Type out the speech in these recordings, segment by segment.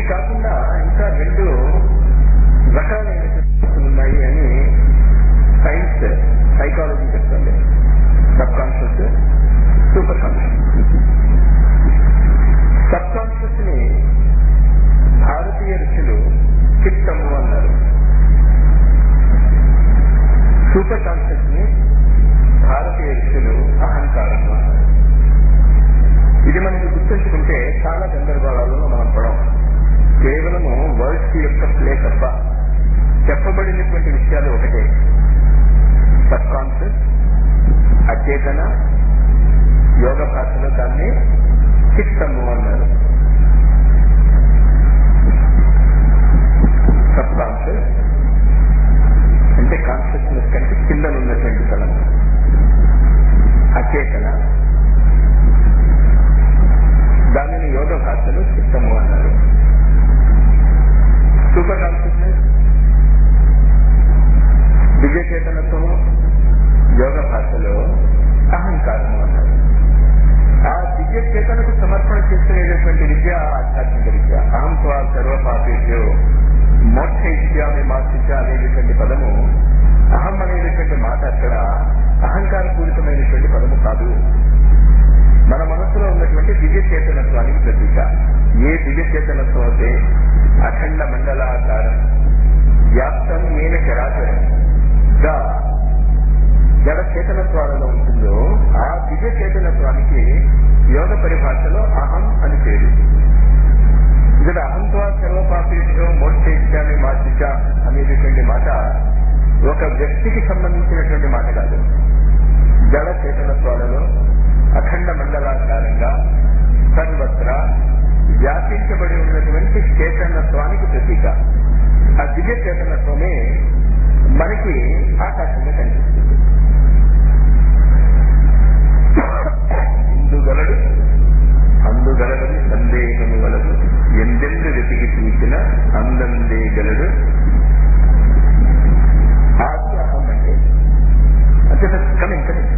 కాకుండా ఇంకా రెండు రకాలైనటువంటి ఉన్నాయి అని సైన్స్ సైకాలజీ చెప్తుంది subconscious superconscious subconscious ని భారతీయ ఋషులు చిత్తము అన్నారు సూపర్ కాన్షియస్ ని భారతీయ ఋషులు అహంకారము అన్నారు ఇది మనకి గుర్తుంచుకుంటే చాలా గందరగోళాలలో మనం పడం కేవలము వర్డ్స్ యొక్క ప్లే తప్ప చెప్పబడినటువంటి విషయాలు ఒకటే సబ్ కాన్షియస్ అచేతన యోగ భాషలో దాన్ని చిత్తము అన్నారు సబ్ కాన్షియస్ అంటే కాన్షియస్నెస్ కంటే కింద ఉన్నటువంటి తలం అచేతన దానిని యోగ భాషలో చిత్తము అన్నారు సూపర్ కాన్షియస్నెస్ దివ్య చేతనత్వము యోగ భాషలో అహంకారము అన్నారు ఆ దివ్య చేతనకు సమర్పణ చేసుకునేటటువంటి విద్య ఆధ్యాత్మిక విద్య అహం స్వా సర్వపాపేభ్యో మోక్ష ఇష్యామి మాసిక అనేటువంటి పదము అహం అనేటటువంటి మాట అక్కడ అహంకార పూరితమైనటువంటి పదము కాదు మన మనసులో ఉన్నటువంటి దివ్య చేతనత్వానికి ప్రతీక ఏ దివ్య చేతనత్వం అయితే అఖండ మండలాకారం వ్యాప్తం ఏన చరాచరం గా జడ చేతనత్వాలలో ఉంటుందో ఆ దివ్య చేతనత్వానికి యోగ పరిభాషలో అహం అని పేరు ఇక్కడ అహంత్వా సర్వపాపేషో మోక్షేష్యాన్ని మార్చిక అనేటటువంటి మాట ఒక వ్యక్తికి సంబంధించినటువంటి మాట కాదు జడ చేతనత్వాలలో అఖండ మండలాకారంగా సర్వత్రా వ్యాపించబడి ఉన్నటువంటి చేతనత్వానికి ప్రతీక ఆ దివ్య చేతనత్వమే మనకి ఆకాశంగా కనిపిస్తుంది ఇందుగలడు అందుగలడని సందేహము గలదు ఎందెందు వెతికి చూసిన అందందే గలడు ఆది అహం అంటే అంటే కమింగ్ కమింగ్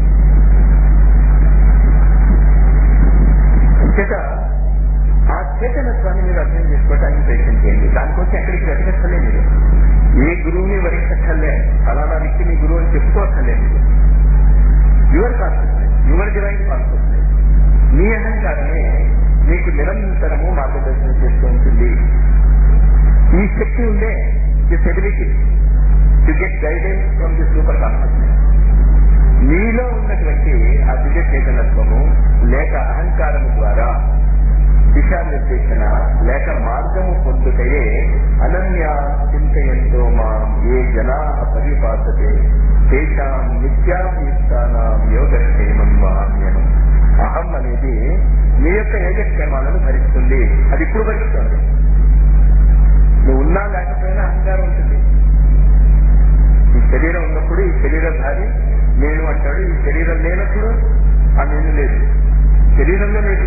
అంచేత ఆ చేతనత్వాన్ని మీరు అర్థం చేసుకోవడానికి ప్రయత్నం చేయండి దానికోసం ఎక్కడికి వెతకక్కర్లే మీరు ఏ గురువుని వరించక్కర్లే ఫలానా వ్యక్తి మీ గురువు అని చెప్పుకోవక్కర్లే మీరు your consciousness your divine consciousness మీ అహంకారమే మీకు నిరంతరము మార్గదర్శనం చేస్తూ ఉంటుంది ఈ శక్తి ఉండే this ability to get guidance from the superconsciousness మీలో ఉన్నటువంటి ఆ దివ్య చేతనత్వము లేక అహంకారము ద్వారా దిశానిర్దేశన లేక మార్గము పొందుటయే అనన్య చింతయంతో మా ఏ జనా పరిపాసతే తేషాం నిత్యాయుక్తానాం యోగక్షేమం మహామ్యనం అహం అనేది మీ యొక్క యోగక్షేమాలను భరిస్తుంది అది ఇప్పుడు భరిస్తుంది నువ్వు ఉన్నా లేకపోయినా అహంకారం ఉంటుంది ఈ శరీరం ఉన్నప్పుడు ఈ శరీరధారి నేను అంటాడు ఈ శరీరం లేనప్పుడు ఆ నేను లేదు శరీరంలో లేదు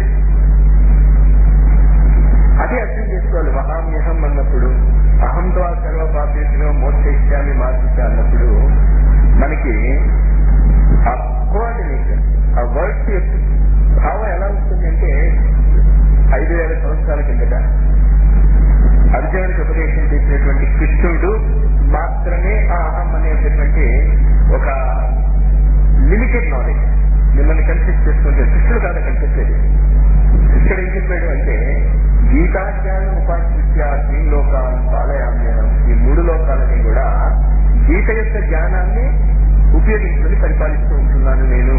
అది అర్థం చేసుకోవాలి మహామ్యహం అన్నప్పుడు అహంతో ఆ సర్వ పాపేసినో మోక్షిష్యాన్ని మార్చిచ్చా అన్నప్పుడు మనకి ఆ కోఆర్డినేషన్ ఆ వర్డ్స్ యొక్క భావం ఎలా ఉంటుంది అంటే ఐదు వేల సంవత్సరాల కిందట అర్జునుడికి ఉపదేశం చేసినటువంటి కృష్ణుడు మాత్రమే ఆ అహం అనేటటువంటి ఒక లిమిటెడ్ నాలెడ్జ్ మిమ్మల్ని కన్ఫ్యూజ్ చేసుకుంటే కృష్ణుడు కాదు కనిపించేది కృష్ణుడు ఏం చెప్పాడు అంటే గీతా జ్ఞానం ఉపాశ్రిత్య శ్రీ లోకాన్ పాలయామ్యనం ఈ మూడు లోకాలని కూడా గీత యొక్క జ్ఞానాన్ని ఉపయోగించుకొని పరిపాలిస్తూ ఉంటున్నాను నేను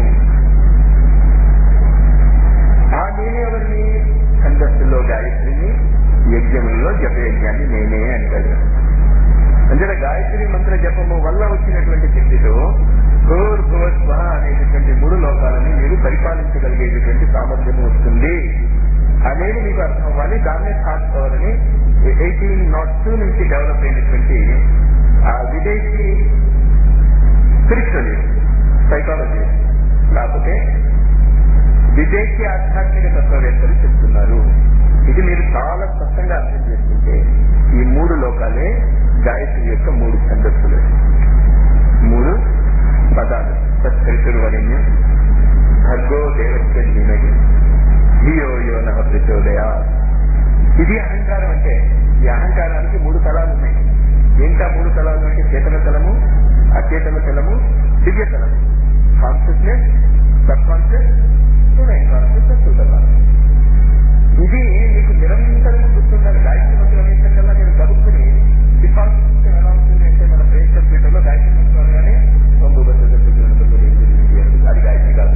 ఆ నేనే ఎవరిని ఛందస్సులో గాయత్రిని యజ్ఞములలో జపయజ్ఞాన్ని నేనే అంటాడు అంటే గాయత్రి మంత్ర జపము వల్ల వచ్చినటువంటి శక్తితో భూర్ భువ స్వహ అనేటటువంటి మూడు లోకాలని మీరు పరిపాలించగలిగేటటువంటి సామర్థ్యం వస్తుంది అనేది మీకు అర్థం అవ్వాలి దాన్నే థాట్ పవర్ అని ఎయిటీన్ నాట్ టూ నుంచి డెవలప్ అయినటువంటి ఆ విదేశీ స్పిరిచువలిస్ట్ సైకాలజీ లేకపోతే విదేశీ ఆధ్యాత్మిక తత్వవేత్తలు చెప్తున్నారు ఇది మీరు చాలా స్పష్టంగా అర్థం చేసుకుంటే ఈ మూడు లోకాలే గాయత్రి యొక్క మూడు ఛందస్సులు మూడు పదాలు సత్కరితుర్వరణ్యం భర్గో దేవస్య ధీమహి ధియో యో నమ ప్రచోదయా ఇది అహంకారం అంటే ఈ అహంకారానికి మూడు తలాలు ఉన్నాయి ఏంటా మూడు తలాలు అంటే చేతన తలము అచేతన తలము దివ్య తలము కాన్షియస్నెస్ సబ్ కాన్షియస్ సూడైన్ కాన్షియస్ సూడగా ఇది మీకు నిరంతరం గుర్తుండాలి గాయత్రి మంత్రం అనేసరికల్లా మీరు గడుపుకుని డిఫాల్ట్ సిస్టమ్ ఎలా ఉంటుంది అంటే మన బ్రెయిన్ కంప్యూటర్ లో గాయత్రి మంత్రం అనగానే తొంభై బద్దలు అది గాయత్రి కాదు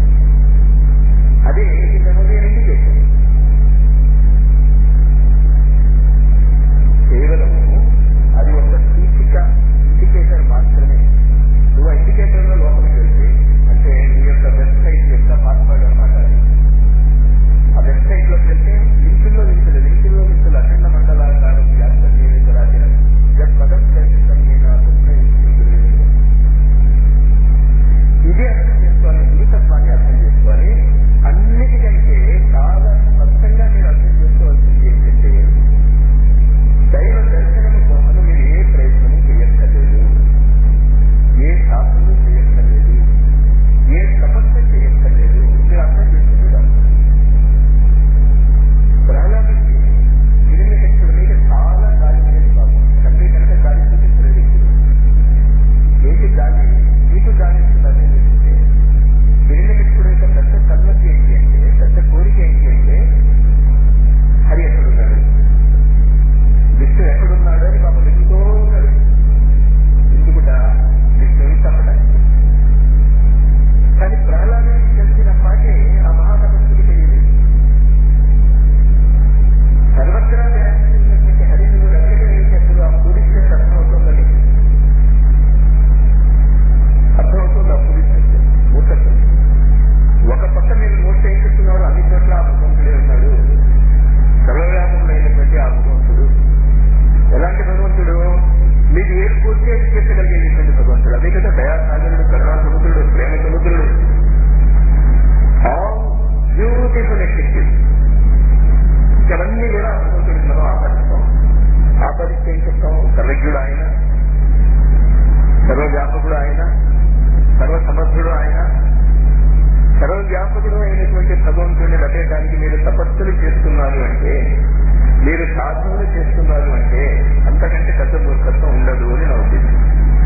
అదే మెమొరీ అని ఇండికేషన్ కేవలము అది ఒక సూచిక ఇండికేటర్ మాత్రమే నువ్వు ఆ ఇండికేటర్ లో లోపలికి వెళ్తే అంటే నీ యొక్క వెబ్సైట్ యొక్క పాస్వర్డ్ అన్నమాట అది. ఆ వెబ్సైట్ లోకి వెళ్తే లింకుల్లో లింకులు లింకుల్లో లింకులు అఖండ మండలాకారం వ్యాప్త జీవితరాజన పదం చరిత్రం నేను ఇదే అర్థం చేసుకోవాలి గురుతత్వాన్ని అర్థం చేసుకోవాలి అన్నిటికంటే చాలా స్పష్టంగా మీరు అర్థం చేసుకోవాల్సింది ఏంటంటే దైవ దర్శనము కోసం మీరు ఏ ప్రయత్నము చేయక్కర్లేదు ఏ శాస్త్రము చేయక్కర్లేదు ఏ తపస్సు చేయక్కర్లేదు మీరు అర్థం చేసుకుంటున్నారు ప్రహ్లాదుడికి హిరణ్యకృష్ణుడి మీద చాలా గాలి ఉండేది బాబు తండ్రి కనుక గాలి చూపించిన వ్యక్తులు ఏంటి గాలి మీకు గాలి ఇస్తున్నది చెప్తే హిరణ్యకృష్ణుడు యొక్క పెద్ద సన్నతి ఏంటి అంటే పెద్ద కోరిక ఏంటి అంటే హరి ఎక్కడున్నాడు విష్ణు ఎక్కడున్నాడు అని పాపం వెతుకుతూ ఉన్నాడు ఎందుకుట విష్ణుని తప్పడానికి కానీ ప్రహ్లాదుడికి తెలిసిన పాటే ఆ మహాతపస్సుకి తెలియదు సర్వత్రా వ్యాపించినటువంటి హరిని కూడా ఎక్కడ వేసేప్పుడు ఆ పూరిస్తే అర్థమవుతుందని అర్థమవుతుంది ఆ పూరిస్తే మూర్ఖత్వం ఒక పక్క మీరు నోట్ ఏం చెప్తున్నారు అన్ని చోట్ల ఆ భగవంతుడే ఉన్నాడు సర్వవ్యాపకుడైనటువంటి ఆ భగవంతుడు ఎలాంటి భగవంతుడు మీకు ఏ పూర్తి అది చేసగలిగేటువంటి భగవంతుడు అదే కదా దయాసాగరుడు కరుణా సముద్రుడు ప్రేమ సముద్రుడు ఆల్ బ్యూటిఫుల్ ఎక్టివిటీస్ ఇవన్నీ కూడా భగవంతుడికి మనం ఆపరిస్తాం ఆపరిస్తే ఏం చెప్తాం సర్వజ్ఞుడు ఆయన సర్వవ్యాపకుడు ఆయన సర్వసమర్థుడు ఆయన సర్వవ్యాపకుడు అయినటువంటి భగవంతుడిని లభ్యటానికి మీరు తపస్సులు చేస్తున్నారు అంటే మీరు సాధనలు చేస్తున్నారు అంటే అంతకంటే పెద్ద మూర్ఖత్వం ఉండదు అని నా ఉద్దేశం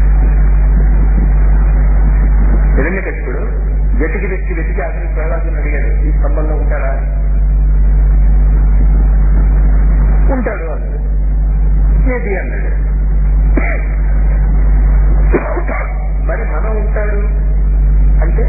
హిరణ్యకృష్ణుడు వెతికి వెతికి వెతికి అతని ప్రహ్లాదుని అడిగాడు ఈ స్తంభంలో ఉంటాడా అని ఉంటాడు అన్నాడు ఏది అన్నాడు మరి మనం ఉంటాడు అంటే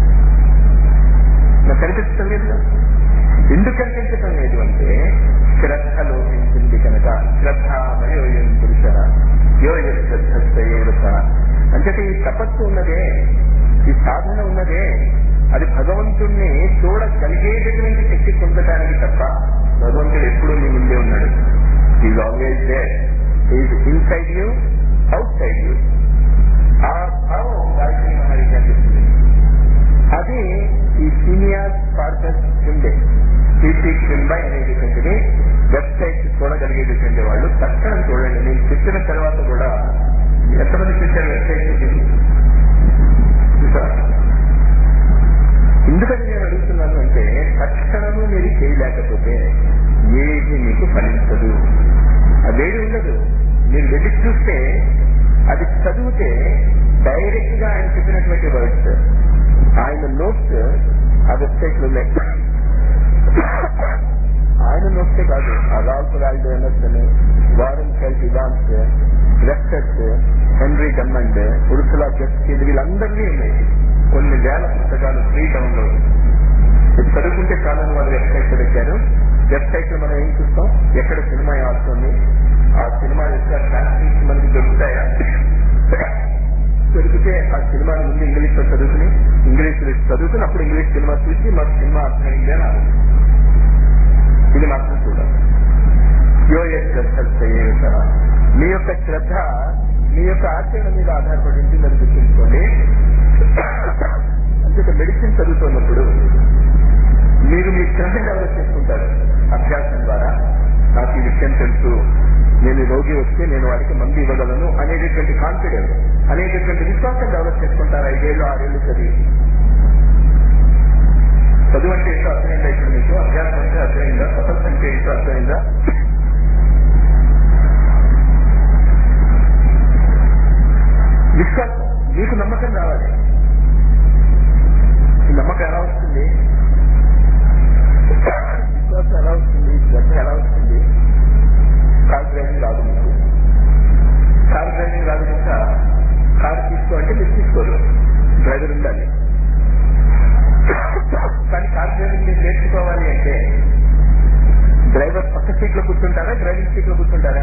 నాకు కనిపించడం లేదు కదా. ఎందుకు కనిపించటం లేదు అంటే శ్రద్ధ లోపించింది కనుక శ్రద్ధ మయోయం పురుష యోయ శ్రద్ధ అంటే ఈ తపస్సు ఉన్నదే ఈ సాధన ఉన్నదే అది భగవంతుణ్ణి చూడగలిగేటటువంటి శక్తి పొందడానికి తప్ప భగవంతుడు ఎప్పుడూ నీ ముందే ఉన్నాడు is always there is inside you outside you ఆ భావం గాయత్రి మహారాజ్ చెప్తుంది అది ఈ సీనియర్ పార్కర్స్ ఉండే సిసి క్రింబై అనేటటువంటిది వెబ్సైట్ చూడగలిగేటటువంటి వాళ్ళు తక్షణం చూడండి నేను చెప్పిన తర్వాత కూడా ఎంతమంది చూశారు వెబ్సైట్ చూసింది చూసారా? ఎందుకని నేను అడుగుతున్నాను అంటే తక్షణము మీరు చేయలేకపోతే ఏది మీకు ఫలించదు అదేది ఉండదు మీరు వెళ్ళి చూస్తే అది చదివితే డైరెక్ట్ గా ఆయన చెప్పినటువంటి వర్డ్స్ ఆయన నోట్స్ ఆ వెబ్సైట్ లో ఉన్నాయి ఆయన నోట్సే కాదు Adolph Waldo Emerson Warren Felt Evans రెస్టర్స్ హెన్రీ డమ్మండ్ ఉరుసులా జస్కిన్ వీళ్ళందరినీ ఉన్నాయి కొన్ని వేల పుస్తకాలు ఫ్రీ డౌన్లోడ్ ఇది చదువుకుంటే చాలని వాళ్ళు వెబ్సైట్ లో పెట్టారు వెబ్సైట్ లో మనం ఏం చూస్తాం ఎక్కడ సినిమా ఆడుతుంది ఆ సినిమా యొక్క ట్రాన్స్లేషన్ మనకి దొరుకుతాయా దొరికితే ఆ సినిమా ముందు ఇంగ్లీష్ లో చదువుకుని ఇంగ్లీష్ లో చదువుకుని అప్పుడు ఇంగ్లీష్ సినిమా చూసి మాకు సినిమా అర్థమైంది అని ఆలోచించాలి. ఇది మాత్రం చూడాలి యో శ్రద్ధ మీ యొక్క శ్రద్ధ మీ యొక్క ఆచరణ మీద ఆధారపడి ఉంటుందని గుర్తుంచుకోండి అంటే మెడిసిన్ చదువుతున్నప్పుడు మీరు మీ శ్రద్ధ డెవలప్ చేసుకుంటారు అభ్యాసం ద్వారా నాకు ఈ విషయం తెలుసు నేను రోగి వస్తే నేను వాడికి మందు ఇవ్వగలను అనేటటువంటి కాన్ఫిడెన్స్ అనేటటువంటి విశ్వాసం డెవలప్ చేసుకుంటారు ఐదేళ్ళు ఆరేళ్ళు చదివి చదువు అంటే ఏంటో అర్థమైందా ఇప్పుడు మీకు అభ్యాసం అంటే అర్థమైందా తపస్సు అంటే ఏంటో అర్థమైందా డ్రైవింగ్ సీట్ లో కూర్చుంటారా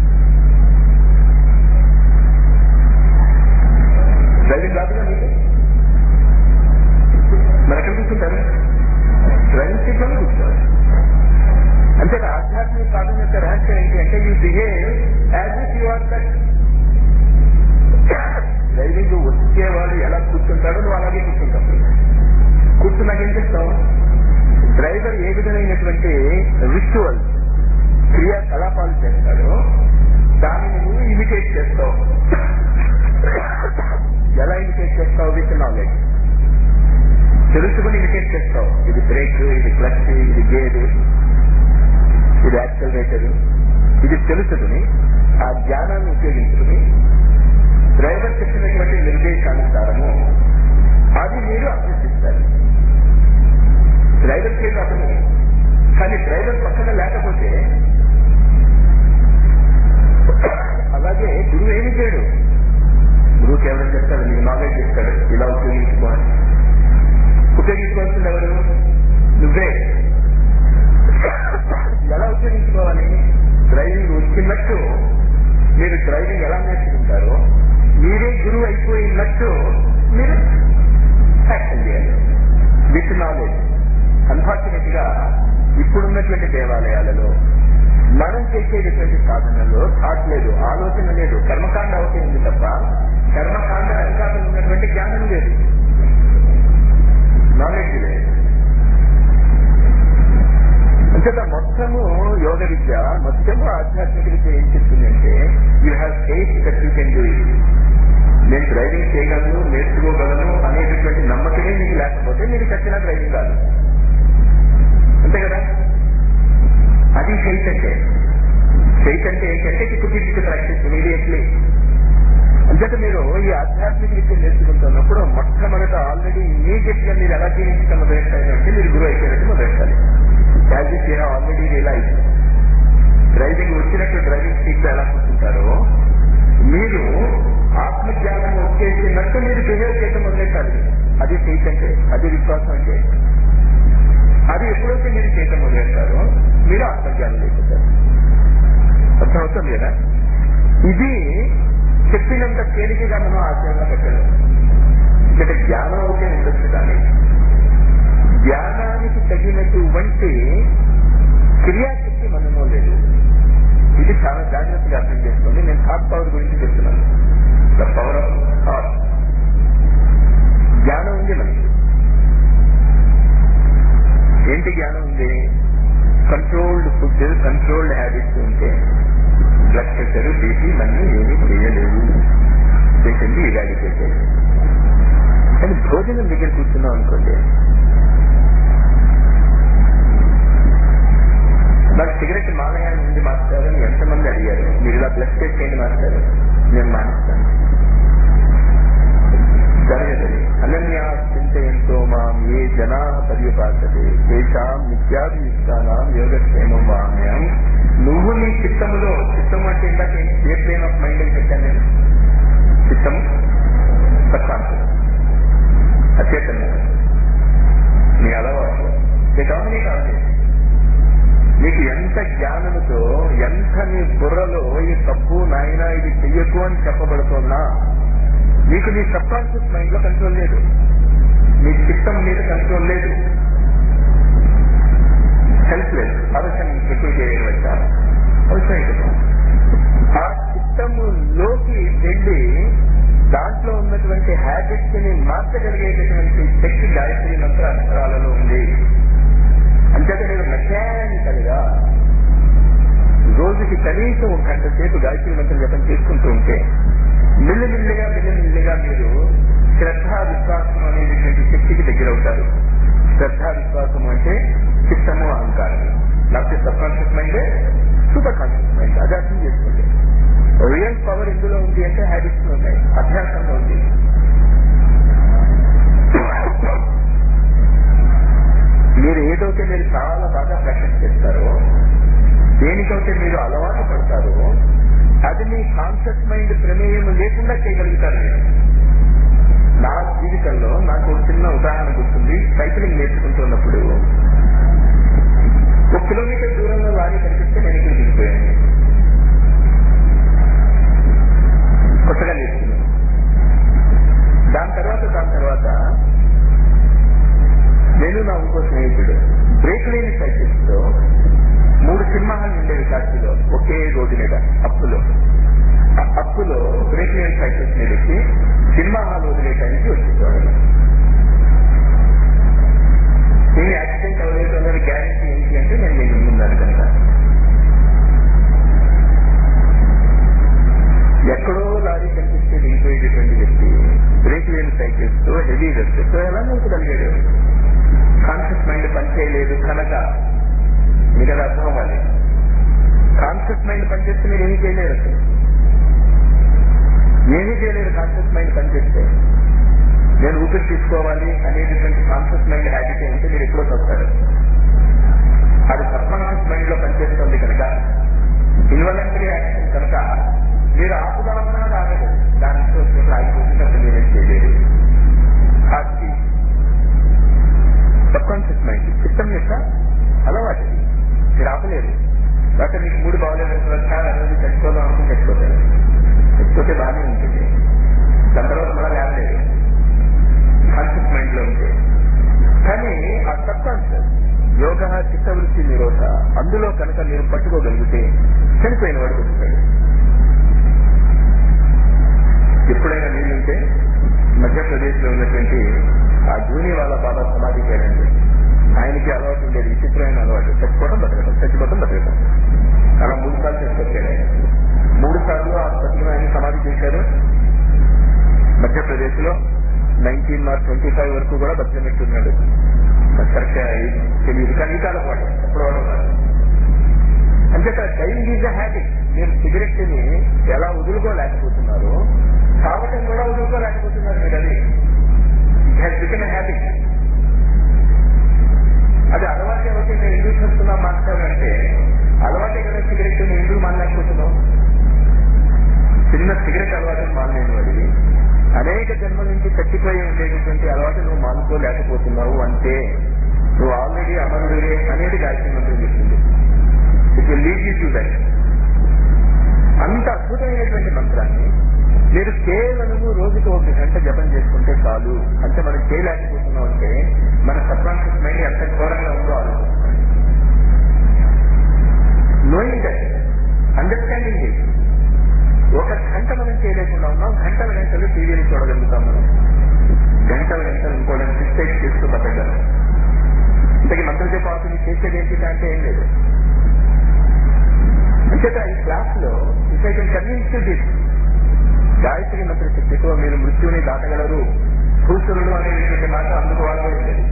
డ్రైవింగ్ రాదుగా మీకు మరి ఎక్కడ కూర్చుంటారు డ్రైవింగ్ సీట్ లోనే కూర్చోవాలి అంతే ఆధ్యాత్మిక సాధన యొక్క రహస్యం ఏంటి అంటే you behave as if you are that driving వచ్చేవాడు ఎలా కూర్చుంటాడో నువ్వు అలాగే కూర్చుంటావు కూర్చున్నాక ఏం చేస్తావు డ్రైవర్ ఏ విధమైనటువంటి రిచువల్ క్రియాకలాపాలు చేస్తాడో దానిని నువ్వు ఇమిటేట్ చేస్తావు ఎలా ఇమిటేట్ చేస్తావు విత్ నాలెడ్జ్ తెలుసుకుని ఇమిటేట్ చేస్తావు ఇది బ్రేక్ ఇది క్లచ్ ఇది గేర్ ఇది యాక్సలరేటర్ ఇది తెలుసుకుని ఆ జ్ఞానాన్ని ఉపయోగించుకుని డ్రైవర్ చెప్పినటువంటి నిర్దేశానుసారము అది మీరు అభ్యసిస్తారు డ్రైవర్ చేసి అతను కానీ డ్రైవర్ పక్కన లేకపోతే అలాగే గురువు ఏమి చేయడు గురువు కేవలం చెప్తాడు నీకు నాలెడ్జ్ ఇస్తాడు ఇలా ఉపయోగించుకోవాలి ఉపయోగించుకోవాల్సింది ఎవరు నువ్వే ఎలా ఉపయోగించుకోవాలి డ్రైవింగ్ వచ్చినట్టు మీరు డ్రైవింగ్ ఎలా నేర్చుకుంటారో మీరే గురువు అయిపోయినట్టు మీరు యాక్షన్ చేయాలి విత్ నాలెడ్జ్ అన్ఫార్చునేట్ గా ఇప్పుడున్నటువంటి దేవాలయాలలో మనం చేసేటటువంటి సాధనలో థాట్ లేదు ఆలోచన లేదు కర్మకాండ ఒకటి ఉంది తప్ప కర్మకాండ వెనకాల ఉన్నటువంటి జ్ఞానం లేదు నాలెడ్జ్ లేదు అంచేత మొత్తము యోగ విద్య మొత్తము ఆధ్యాత్మిక విద్య ఏం చెప్తుందంటే you have faith that you can do it నేను డ్రైవింగ్ చేయగలను నేర్చుకోగలను అనేటటువంటి నమ్మకమే మీకు లేకపోతే మీరు ఖచ్చితంగా డ్రైవింగ్ కాదు అంతే కదా అది ఫెయిత్ అంటే ఫెయిత్ అంటే ఏంటంటే ఇప్పుడు ఇట్ ప్రాక్టీస్ ఇమీడియట్లీ అంచేత మీరు ఈ ఆధ్యాత్మిక విద్య నేర్చుకుంటున్నప్పుడు మొట్టమొదట ఆల్రెడీ ఇమీడియట్ గా మీరు ఎలా జీవించడం మొదలెట్టాలి అంటే మీరు గురువు అయిపోయినట్టు మొదలెట్టాలి as it you already realize driving వచ్చినట్టు డ్రైవింగ్ సీట్ లో ఎలా కూర్చుంటారో మీరు ఆత్మజ్ఞానం వచ్చేసినట్టు మీరు బిహేవ్ చేయడం మొదలెట్టాలి అది ఫెయిత్ అంటే అది విశ్వాసం అంటే అది ఎప్పుడైతే మీరు చేయటం మొదలెట్టారో మీరు ఆత్మజ్ఞానం లేకపోతారు అర్థమవుతుంది కదా ఇది చెప్పినంత తేలికగా మనం ఆచరణ పెట్టడం ఇక్కడ జ్ఞానం ఒకటే ఉండొచ్చు కానీ జ్ఞానానికి తగినటువంటి క్రియాశక్తి మనలో లేదు ఇది చాలా జాగ్రత్తగా అర్థం చేసుకోండి నేను థాట్ పవర్ గురించి చెప్తున్నాను ద పవర్ ఆఫ్ థాట్ జ్ఞానం ఉంది మనకి ఏంటి జ్ఞానం ఉంది కంట్రోల్డ్ ఫుడ్ కంట్రోల్డ్ హ్యాబిట్స్ ఉంటే బ్లడ్ ప్రెషర్ బీపీ మళ్ళీ ఏమీ చేయలేవు చేసింది ఇరాడికేట్ కానీ భోజనం దగ్గర కూర్చున్నాం అనుకోండి నాకు సిగరెట్ మానేయాలని ఉంది మాస్టర్ అని ఎంతమంది అడిగారు మీరు ఇలా బ్లడ్ టెస్ట్ చేయండి మాస్టర్ నేను మానేస్తాను జరగదు అనన్యా చింతయంతో మాం ఏ జనా పర్యపాసతే తేషాం నిత్యాభిష్టానం యోగక్షేమం వామ్యం నువ్వు నీ చిత్తములో చిత్తము అంటే ఇందాక ఏ ప్లేన్ ఆఫ్ మైండ్ అని చెప్పాను నేను చిత్తము సత్కాంతం అచేతన నీ అలవాటు నీ కాదు నీకు ఎంత జ్ఞానముతో ఎంత నీ బుర్రలో ఈ తప్పు నాయన ఇది చెయ్యకు అని చెప్పబడుతున్నా నీకు నీ సబ్ కాన్షియస్ మైండ్ లో కంట్రోల్ లేదు నీ చిత్తం మీద కంట్రోల్ లేదు హెల్ప్ లేదు అవసరం ఎక్కువ చేయగలట అవసరం ఆ చిత్తములోకి వెళ్ళి దాంట్లో ఉన్నటువంటి హ్యాబిట్స్ ని మార్చగలిగేటటువంటి శక్తి గాయత్రి మంత్ర అక్షరాలలో ఉంది అంతేత నేను మెకానికల్ గా రోజుకి కనీసం ఒక గంట సేపు గాయత్రి మంత్రం జపం చేసుకుంటూ ఉంటే మిల్లిమిల్లిగా మిల్లిమిల్లిగా మీరు శ్రద్ధ విశ్వాసం అనేటువంటి శక్తికి దగ్గరవుతారు శ్రద్ధ విశ్వాసం అంటే చిత్తము అహంకారం లేకపోతే subconscious mind superconscious mind అది అర్థం చేసుకోండి రియల్ పవర్ ఎందులో ఉంది అంటే హ్యాబిట్స్ లో ఉన్నాయి అభ్యాసంలో ఉంది మీరు ఏదైతే మీరు చాలా బాగా ప్రాక్టీస్ చేస్తారో దేనికైతే మీరు అలవాటు పడతారో అది మీ కాన్షియస్ మైండ్ ప్రమేయం లేకుండా చేయగలుగుతారు మీరు నా జీవితంలో నాకు ఒక చిన్న ఉదాహరణ గుర్తుంది సైక్లింగ్ నేర్చుకుంటున్నప్పుడు ఒక కిలోమీటర్ దూరంలో లారీ కనిపిస్తే నేను ఇక్కడ దిగిపోయాను నా ఇంకో స్నేహితుడు బ్రేక్ లేని సైకిల్స్ తో మూడు సినిమాలు ఉండేవి కాశీలో ఒకే రోడ్డు మీద అప్పులో ఆ అప్పులో బ్రేక్ లేని సైకిల్స్ మీద ఎక్కి సినిమా హాల్ వదిలేయడానికి వచ్చేసేవాడు నేను యాక్సిడెంట్ అవ్వలేదు గ్యారంటీ ఏంటి అంటే నేను నేను ముందాను కనుక ఎక్కడో లారీ కనిపిస్తే దిగిపోయేటటువంటి వ్యక్తి బ్రేక్ లేని సైకిల్స్ తో హెవీ వెస్ట్ తో ఎలా నడపగలిగాడు కాన్షియస్ మైండ్ పనిచేయలేదు కనుక మీకు అది అర్థం అవ్వాలి కాన్షియస్ మైండ్ పనిచేస్తే మీరు ఏమీ చేయలేరు అసలు ఏమీ చేయలేరు కాన్షియస్ మైండ్ పనిచేస్తే నేను ఊపిరి తీసుకోవాలి అనేటటువంటి కాన్షియస్ మైండ్ హ్యాబిట్ అంటే మీరు ఎప్పుడో చూస్తారు అది సబ్కాన్షియస్ మైండ్ లో పనిచేస్తుంది కనుక ఇన్వలంటరీ యాక్షన్ కనుక మీరు ఆపుదామన్నా రాగదు దానికి వచ్చినప్పుడు ఆగిపోతున్నప్పుడు మీరేం చేయలేదు అది సబ్కాన్షియస్ మైండ్ సిస్టమ్ యొక్క అలవాటు ఇది. మీరు ఆపలేరు లేకపోతే మీకు మూడు బాగోలేదు సార్ అనేది చచ్చిపోదాం అనుకుని చచ్చిపోతారు చచ్చిపోతే బాగానే ఉంటుంది దాని తర్వాత మళ్ళీ లేవలేదు కాన్షియస్ మైండ్ లో ఉంటే కానీ ఆ సబ్ కాన్షియస్ యోగ చిత్తవృత్తి నిరోధ అందులో కనుక మీరు పట్టుకోగలిగితే చనిపోయిన వాడు బతుకుతాడు ఎప్పుడైనా వీలుంటే మధ్యప్రదేశ్ లో ఉన్నటువంటి ఆ జూని వాళ్ళ బాబా సమాధికి వెళ్ళండి ఆయనకి అలవాటు ఉండేది విచిత్రమైన అలవాటు చచ్చిపోవడం బతకడం చచ్చిపోవడం బతకడం అలా మూడు సార్లు చేసుకొచ్చాడు ఆయన మూడు సార్లు ఆ బతికిన ఆయన సమాధి చేశారు మధ్యప్రదేశ్ లో నైన్టీన్ నాట్ ట్వంటీ ఫైవ్ వరకు కూడా బతికినట్టున్నాడు కరెక్ట్ తెలియదు కానీ ఇంకా అలవాటు ఎప్పుడు వాడు కాదు అంచేత డైయింగ్ ఈజ్ అ హ్యాబిట్ మీరు సిగరెట్ ని ఎలా వదులుకోలేకపోతున్నారు తాగటం కూడా వదులుకోలేకపోతున్నారు మీరు అది ఇట్ హ్యాస్ బికమ్ హ్యాబిట్ అది అలవాటు ఎవరికి నేను ఎందుకు చేస్తున్నాం మాట్లాడాలంటే అలవాటే కదా సిగరెట్ ని ఎందుకు మానలేకపోతున్నాం చిన్న సిగరెట్ అలవాటు మానలేని వాడివి అనేక జన్మల నుంచి చచ్చిపోయి ఉండేటటువంటి అలవాటు నువ్వు మానుకోలేకపోతున్నావు అంటే నువ్వు ఆల్రెడీ అమరుడివే అనేది గాయత్రి మంత్రం చెప్తుంది it will lead you to that అంత అద్భుతమైనటువంటి మంత్రాన్ని మీరు కేవలము రోజుకి ఒక గంట జపం చేసుకుంటే చాలు అంటే మనం చేయలేకపోతున్నాం అంటే మన సబ్కాన్షియస్ మైండ్ ఎంత ఘోరంగా ఉందో ఆలోచిస్తాం నోయింగ్ దట్ అండర్స్టాండింగ్ ఇది ఒక గంట మనం చేయలేకుండా ఉన్నాం గంటల గంటలు టీవీని చూడగలుగుతాం మనం గంటల గంటలు ఇంకోటి ఫిక్సైట్ చేస్తూ బతకగలం ఇంతకీ మంత్ర జపాసుని చేసేది ఏంటి అంటే ఏం లేదు అంచేత ఈ క్లాస్ లో if I can convince this Gayatri mantra శక్తితో మీరు మృత్యుని దాటగలరు భూసురుడు అనేటువంటి మాట అందుకు వాడబడింది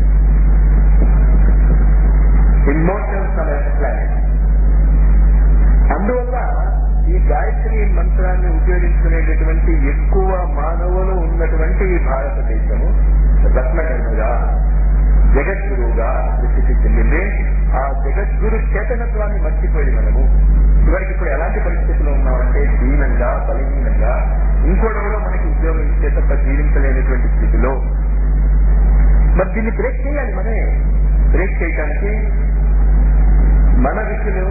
ఇమ్మోషన్స్ అనే ప్లానెట్ అందువల్ల ఈ గాయత్రి మంత్రాన్ని ఉపయోగించుకునేటటువంటి ఎక్కువ మానవులు ఉన్నటువంటి ఈ భారతదేశము రత్నగర్భగా జగద్గురువుగా ప్రసిద్ధి చెందింది ఆ జగద్గురు చేతనత్వాన్ని మర్చిపోయి మనము చివరికి ఇప్పుడు ఎలాంటి పరిస్థితుల్లో ఉన్నామంటే దీనంగా బలహీనంగా ఇంకోటెవరో మనకి ఉద్యోగం ఇచ్చే తప్ప జీవించలేనటువంటి స్థితిలో మరి దీన్ని బ్రేక్ చేయాలి మనమే బ్రేక్ చేయడానికి మన ఋషులు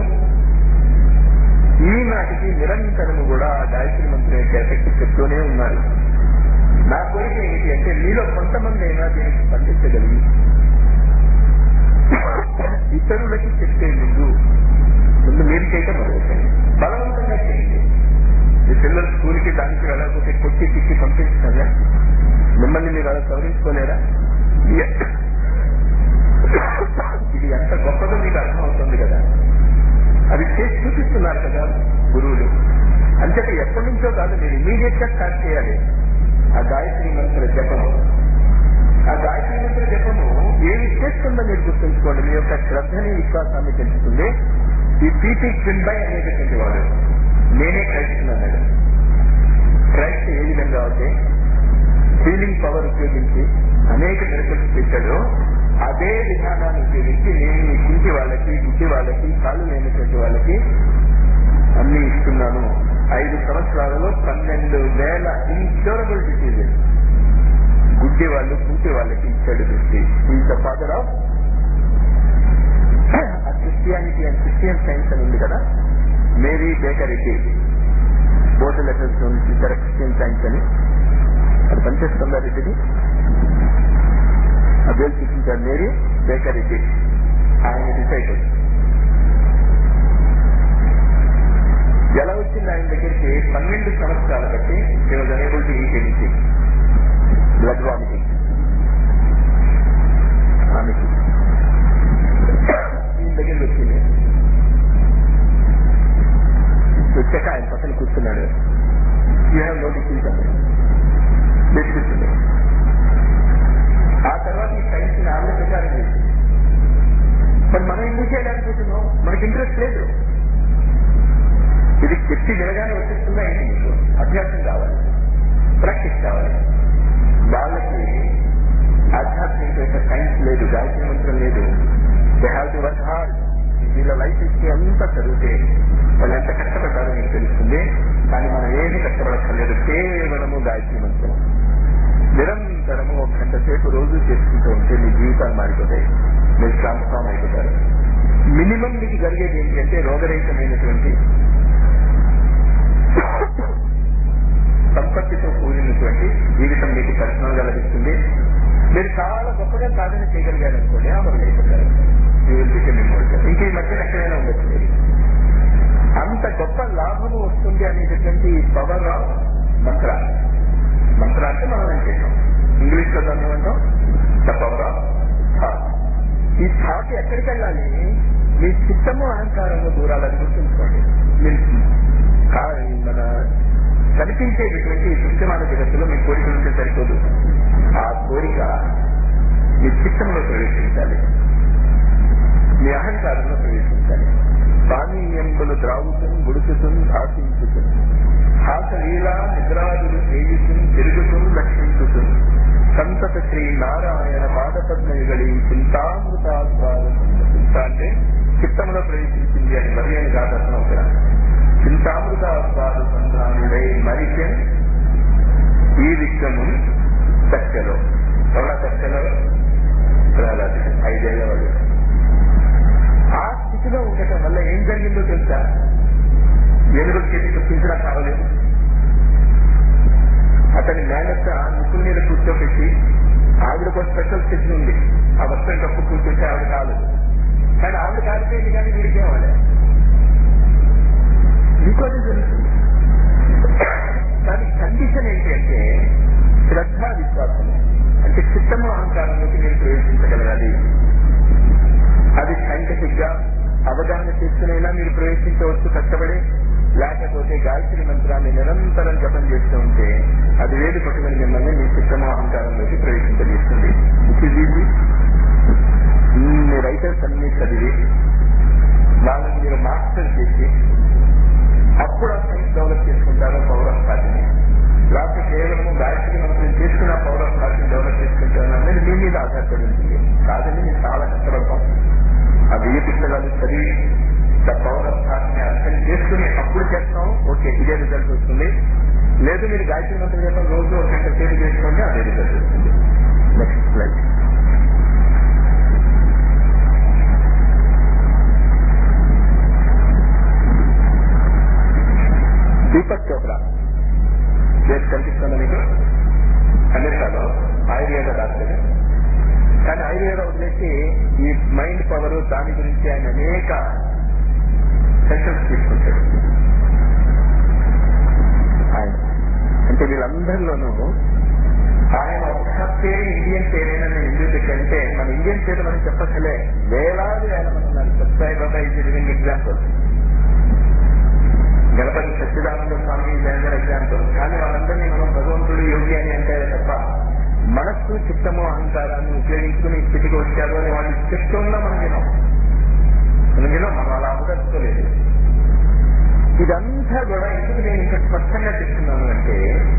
ఈనాటికి నిరంతరము కూడా ఆ గాయత్రి మంత్రం యొక్క ఎఫెక్ట్ చెప్తూనే ఉన్నారు నా కోరిక ఏంటి అంటే మీలో కొంతమంది అయినా దీనికి స్పందించగలిగి ఇతరులకి చెప్పే ముందు ముందు మీరు చేయటం మొదలుపెట్టండి బలవంతంగా చేయండి మీ పిల్లలు స్కూల్కి దానికి వెళ్ళకపోతే కొట్టి తిట్టి పంపించాలా మిమ్మల్ని మీరు అలా సవరించుకోలేరా ఇది ఎంత గొప్పదో మీకు అర్థమవుతుంది కదా అది చేసి చూపిస్తున్నారు కదా గురువులు అంతేత ఎప్పటి నుంచో కాదు మీరు ఇమీడియట్ గా స్టార్ట్ చేయాలి ఆ గాయత్రి మంత్ర జపము ఆ గాయత్రి మంత్ర జపము ఏమి చేస్తుందో మీరు గుర్తుంచుకోండి మీ యొక్క శ్రద్ధని విశ్వాసాన్ని పెంచుతుంది ఈ పీటీ క్విన్బై అనేటటువంటి వాడు నేనే క్రైస్ట్ అన్నాడు క్రైస్ట్ ఏ విధంగా అయితే హీలింగ్ పవర్ ఉపయోగించి అనేక మెరుకులు చేశాడో అదే విధానాన్ని ఉపయోగించి నేను ఈ కుంటి వాళ్ళకి గుడ్డి వాళ్ళకి కాళ్ళు లేనటువంటి వాళ్ళకి అన్ని ఇస్తున్నాను ఐదు సంవత్సరాలలో పన్నెండు వేల ఇన్క్యూరబుల్ డిసీజెస్ గుడ్డి వాళ్ళు కుంటి వాళ్ళకి ఇచ్చాడు దృష్టి is the father of a Christianity and Christian science అని ఉంది కదా మేరీ బేకరీకి బోర్డు లెటర్స్ ఇద్దరు క్రిస్టియన్ సైన్స్ అని అది పనిచేస్తుందా రెడ్డిది అబ్దుల్ చూపించారు మేరీ బేకరీకి ఆయన డిసైడ్ ఎలా వచ్చింది ఆయన దగ్గరికి పన్నెండు సంవత్సరాల బట్టి he was unable to eat anything blood vomiting ఆమెకి ఈయన దగ్గరికి వచ్చింది వచ్చాక ఆయన పక్కన కూర్చున్నాడు యూ హ్యావ్ నో డిసీజ్ అని కూర్చుంది ఆ తర్వాత ఈ సైన్స్ ని ఆవిడ ప్రచారం చేసింది మరి మనం ఎందుకు చేయలేకపోతున్నాం మనకి ఇంట్రెస్ట్ లేదు ఇది చెప్పి వినగానే వచ్చేస్తుందా ఏంటి మీకు అభ్యాసం కావాలి ప్రాక్టీస్ కావాలి వాళ్ళకి ఆధ్యాత్మిక యొక్క సైన్స్ లేదు గాయత్రి మంత్రం లేదు they have to work hard వీళ్ళ లైఫ్ ఇచ్చి అంతా చదివితే వాళ్ళు ఎంత కష్టపడ్డారో మీకు తెలుస్తుంది కానీ మనం ఏది కష్టపడక్కర్లేదు కేవలము గాయత్రి మంత్రం నిరంతరము ఒక గంట సేపు రోజు చేసుకుంటూ ఉంటే మీ జీవితాలు మారిపోతాయి మీరు ట్రాన్స్ఫార్మ్ అయిపోతారు మినిమం మీకు జరిగేది ఏంటి అంటే రోగరహితమైనటువంటి సంపత్తితో కూడినటువంటి జీవితం మీకు పర్సనల్ గా లభిస్తుంది మీరు చాలా గొప్పగా సాధన చేయగలిగారు అనుకోండి అమలు అయిపోతారు ఇంక ఈ మధ్యన ఎక్కడైనా ఉండొచ్చు మీరు అంత గొప్ప లాభము వస్తుంది అనేటటువంటి పవర్ ఆఫ్ మంత్ర మంత్ర అంటే మనం ఏం చేసాం ఇంగ్లీష్ లో దాన్ని ఏమంటాం ద పవర్ ఆఫ్ థాట్ ఈ థాట్ ఎక్కడికి వెళ్ళాలి మీ చిత్తము అహంకారము దూరాలని గుర్తుంచుకోండి మీరు కా- మన కనిపించేటటువంటి ఈ దృశ్యమాన జగత్తులో మీ కోరిక ఉంటే సరిపోదు ఆ కోరిక మీ చిత్తంలో ప్రవేశించాలి మీ అహంకారంలో ప్రవేశించాలి పానీయంబులు ద్రావుతుం గుడుచుతుం ఆశించుతుం హాసలీల నిద్రాదులు చేయుతుం తిరుగుతుం లక్షించుతుం సంతత శ్రీ నారాయణ పాదపద్మయుగళి చింతామృతాస్వాదం చింత అంటే చిత్తంలో ప్రవేశించింది అని మరి అని కాదు అర్థం అక్కడ చింతామృతాస్వాద సంధానుడై మరిచెన్ ఈ విశ్వము చక్కలో ఎవడ చక్కలో ప్రహ్లాదుడు ఐదేళ్ల వాడు ఆ స్థితిలో ఉండటం వల్ల ఏం జరిగిందో తెలుసా ఏనుగులు చేసి తప్పించడం కావలేదు అతని మేనత్త ముక్కుల మీద కూర్చోపెట్టి ఆవిడకు ఒక స్పెషల్ స్థితి ఉంది ఆ వస్త్రం కప్పు కూర్చుంటే ఆవిడ కాలేదు కానీ ఆవిడ కాలిపోయింది కానీ వీడికి అవ్వాలి మీకు అది జరుగుతుంది కానీ కండిషన్ ఏంటి అంటే శ్రద్ధ విశ్వాసం అంటే చిత్తము అహంకారంలోకి మీరు ప్రవేశించగలగాలి అది సైంటిఫిక్ గా అవగాహన చేసుకునేలా మీరు ప్రవేశించవచ్చు కష్టపడి లేకపోతే గాయత్రి మంత్రాన్ని నిరంతరం జపం చేస్తూ ఉంటే అది వేది పట్టుకుని మిమ్మల్ని మీ చిత్తము అహంకారంలోకి ప్రవేశింపజేస్తుంది ఇట్ ఈజ్ ఈజీ ఇన్ని రైటర్స్ అన్ని చదివి వాళ్ళని మీరు మాస్టర్ చేసి అప్పుడు ఆ సైన్స్ డెవలప్ చేసుకుంటారు పవర్ ఆఫ్ పార్టీని లేకపోతే కేవలం గాయత్రి మంత్రం చేసుకున్న పవర్ ఆఫ్ పార్టీని డెవలప్ చేసుకుంటాను అనేది మీ మీద ఆధారపడి ఉంటుంది కాదండి మేము చాలా కష్టపడతాం ఆ వెయ్యి పుస్తకాలు చదివి ద పవర్ ఆఫ్ థాట్ని అర్థం చేసుకుని అప్పుడు చేస్తాం ఓకే ఇదే రిజల్ట్ వస్తుంది లేదు మీరు గాయత్రి మంత్రం చెప్పడం రోజు ఒక గంట సేపు చేసుకోండి అదే రిజల్ట్ వస్తుంది నెక్స్ట్ స్లైడ్ దీపక్ చోప్రా చేసి కనిపిస్తుంది మీకు అమెరికాలో ఆయుర్వేద డాక్టర్ కానీ ఆయుర్వేద వదిలేసి ఈ మైండ్ పవర్ దాని గురించి ఆయన అనేక సెషన్స్ తీసుకుంటాడు ఆయన అంటే వీళ్ళందరిలోనూ ఆయన ఒక్క పేరు ఇండియన్ పేరైనా నేను ఎందుకు పెట్టంటే మన ఇండియన్ పేరు మనం చెప్పక్కలే వేలాది వేల మంది ఉన్నారు సత్సాయి బాబా ఇది living example Ganapati Sachchidananda Swami Jayendra example కానీ వాళ్ళందరినీ మనం భగవంతుడు యోగి అని అంటారే తప్ప మనస్సు చిత్తము అహంకారాన్ని ఉపయోగించుకుని ఈ స్థితికి వచ్చారు అని వాళ్ళు చెప్తున్నా మనం వినాం మనం వినాం మనం అలా అవగట్టుకోలేదు ఇదంతా కూడా ఎందుకు నేను ఇంత స్పష్టంగా చెప్తున్నాను అంటే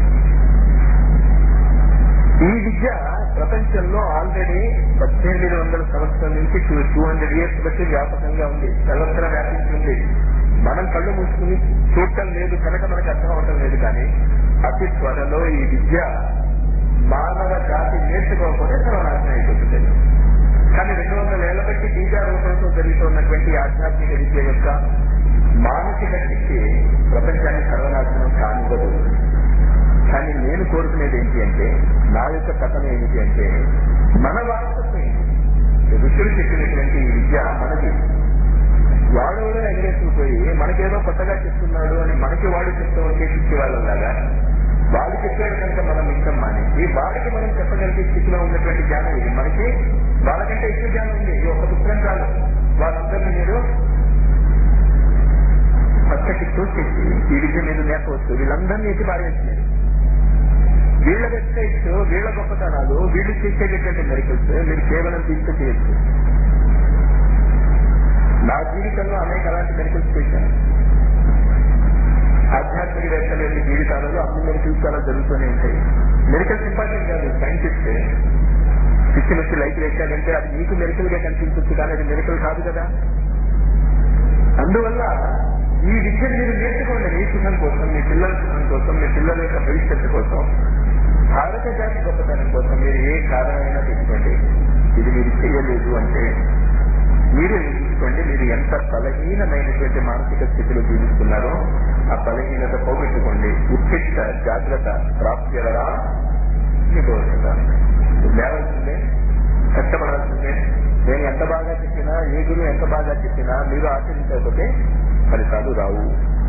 ఈ విద్య ప్రపంచంలో ఆల్రెడీ పద్దెనిమిది వందల సంవత్సరాల నుంచి టూ హండ్రెడ్ ఇయర్స్ బట్టి వ్యాపకంగా ఉంది సర్వత్రా వ్యాపించి ఉంది మనం కళ్ళు మూసుకుని చూడటం లేదు కనుక మనకు అర్థం అవటం లేదు కానీ అతి త్వరలో ఈ విద్య మానవ జాతి నేర్చుకోకపోతే సర్వనాశనం అయిపోతుంది కానీ రెండు వందల ఏళ్ల బట్టి బీజారూపంతో జరుగుతున్నటువంటి ఆధ్యాత్మిక విద్య యొక్క మానసిక శక్తి ప్రపంచాన్ని సర్వనాశనం కానివ్వదు కానీ నేను కోరుకునేది ఏంటి అంటే నా యొక్క కథనం ఏమిటి అంటే మన వారసత్వం ఋషులు చెప్పినటువంటి ఈ విద్య మనది వాడెవడో ఎగరేసుకుపోయి మనకేదో కొత్తగా చెప్తున్నాడు అని మనకి వాడు చెప్తూ ఉంటే పిచ్చి వాళ్ళలాగా వాడు చెప్పాడు కనుక మనం వింటాం మానేసి వాడికి మనం చెప్పగలిగే స్థితిలో ఉన్నటువంటి జ్ఞానం ఇది మనకి వాళ్ళకంటే ఎక్కువ జ్ఞానం ఉంది ఈ ఒక పుస్తకం చాలు వాళ్ళందరినీ మీరు పక్కకి తోచేసి ఈ విద్య మీద నేర్పవచ్చు వీళ్ళందరినీ ఎత్తి పారేస్తున్నారు వీళ్ళ వెబ్సైట్స్ వీళ్ళ గొప్పతనాలు వీళ్ళు చేసేటటువంటి మెరికల్స్ మీరు కేవలం తీసుకు చేయొచ్చు నా జీవితంలో అనేక అలాంటి మెరికల్స్ చేశాను ఆధ్యాత్మిక వేత్తల యొక్క జీవితాలలో అన్ని మెరికల్స్ చాలా జరుగుతూనే ఉంటాయి మెరికల్స్ ఇంపార్టెంట్ కాదు సైంటిస్ట్ పిచ్చి నుంచి లైట్ వేశాడంటే అది మీకు మెరికల్ గా కనిపించవచ్చు కానీ అది మెరికల్ కాదు కదా అందువల్ల ఈ విద్యను మీరు నేర్చుకోండి మీ సుఖం కోసం మీ పిల్లల సుఖం కోసం మీ పిల్లల యొక్క భవిష్యత్తు కోసం భారత జాతి గొప్పతనం కోసం మీరు ఏ కారణమైనా పెట్టుకోండి ఇది మీరు చేయలేదు అంటే మీరు చూసుకోండి మీరు ఎంత బలహీనమైనటువంటి మానసిక స్థితిలో జీవిస్తున్నారో ఆ బలహీనత పోగొట్టుకోండి ఉత్తిష్ట జాగ్రత్త ప్రాప్త్యరా నిబోధత లేవాల్సిందే కష్టపడాల్సిందే నేను ఎంత బాగా చెప్పినా ఏ గురువు ఎంత బాగా చెప్పినా మీరు ఆచరించకపోతే ఫలితాలు రావు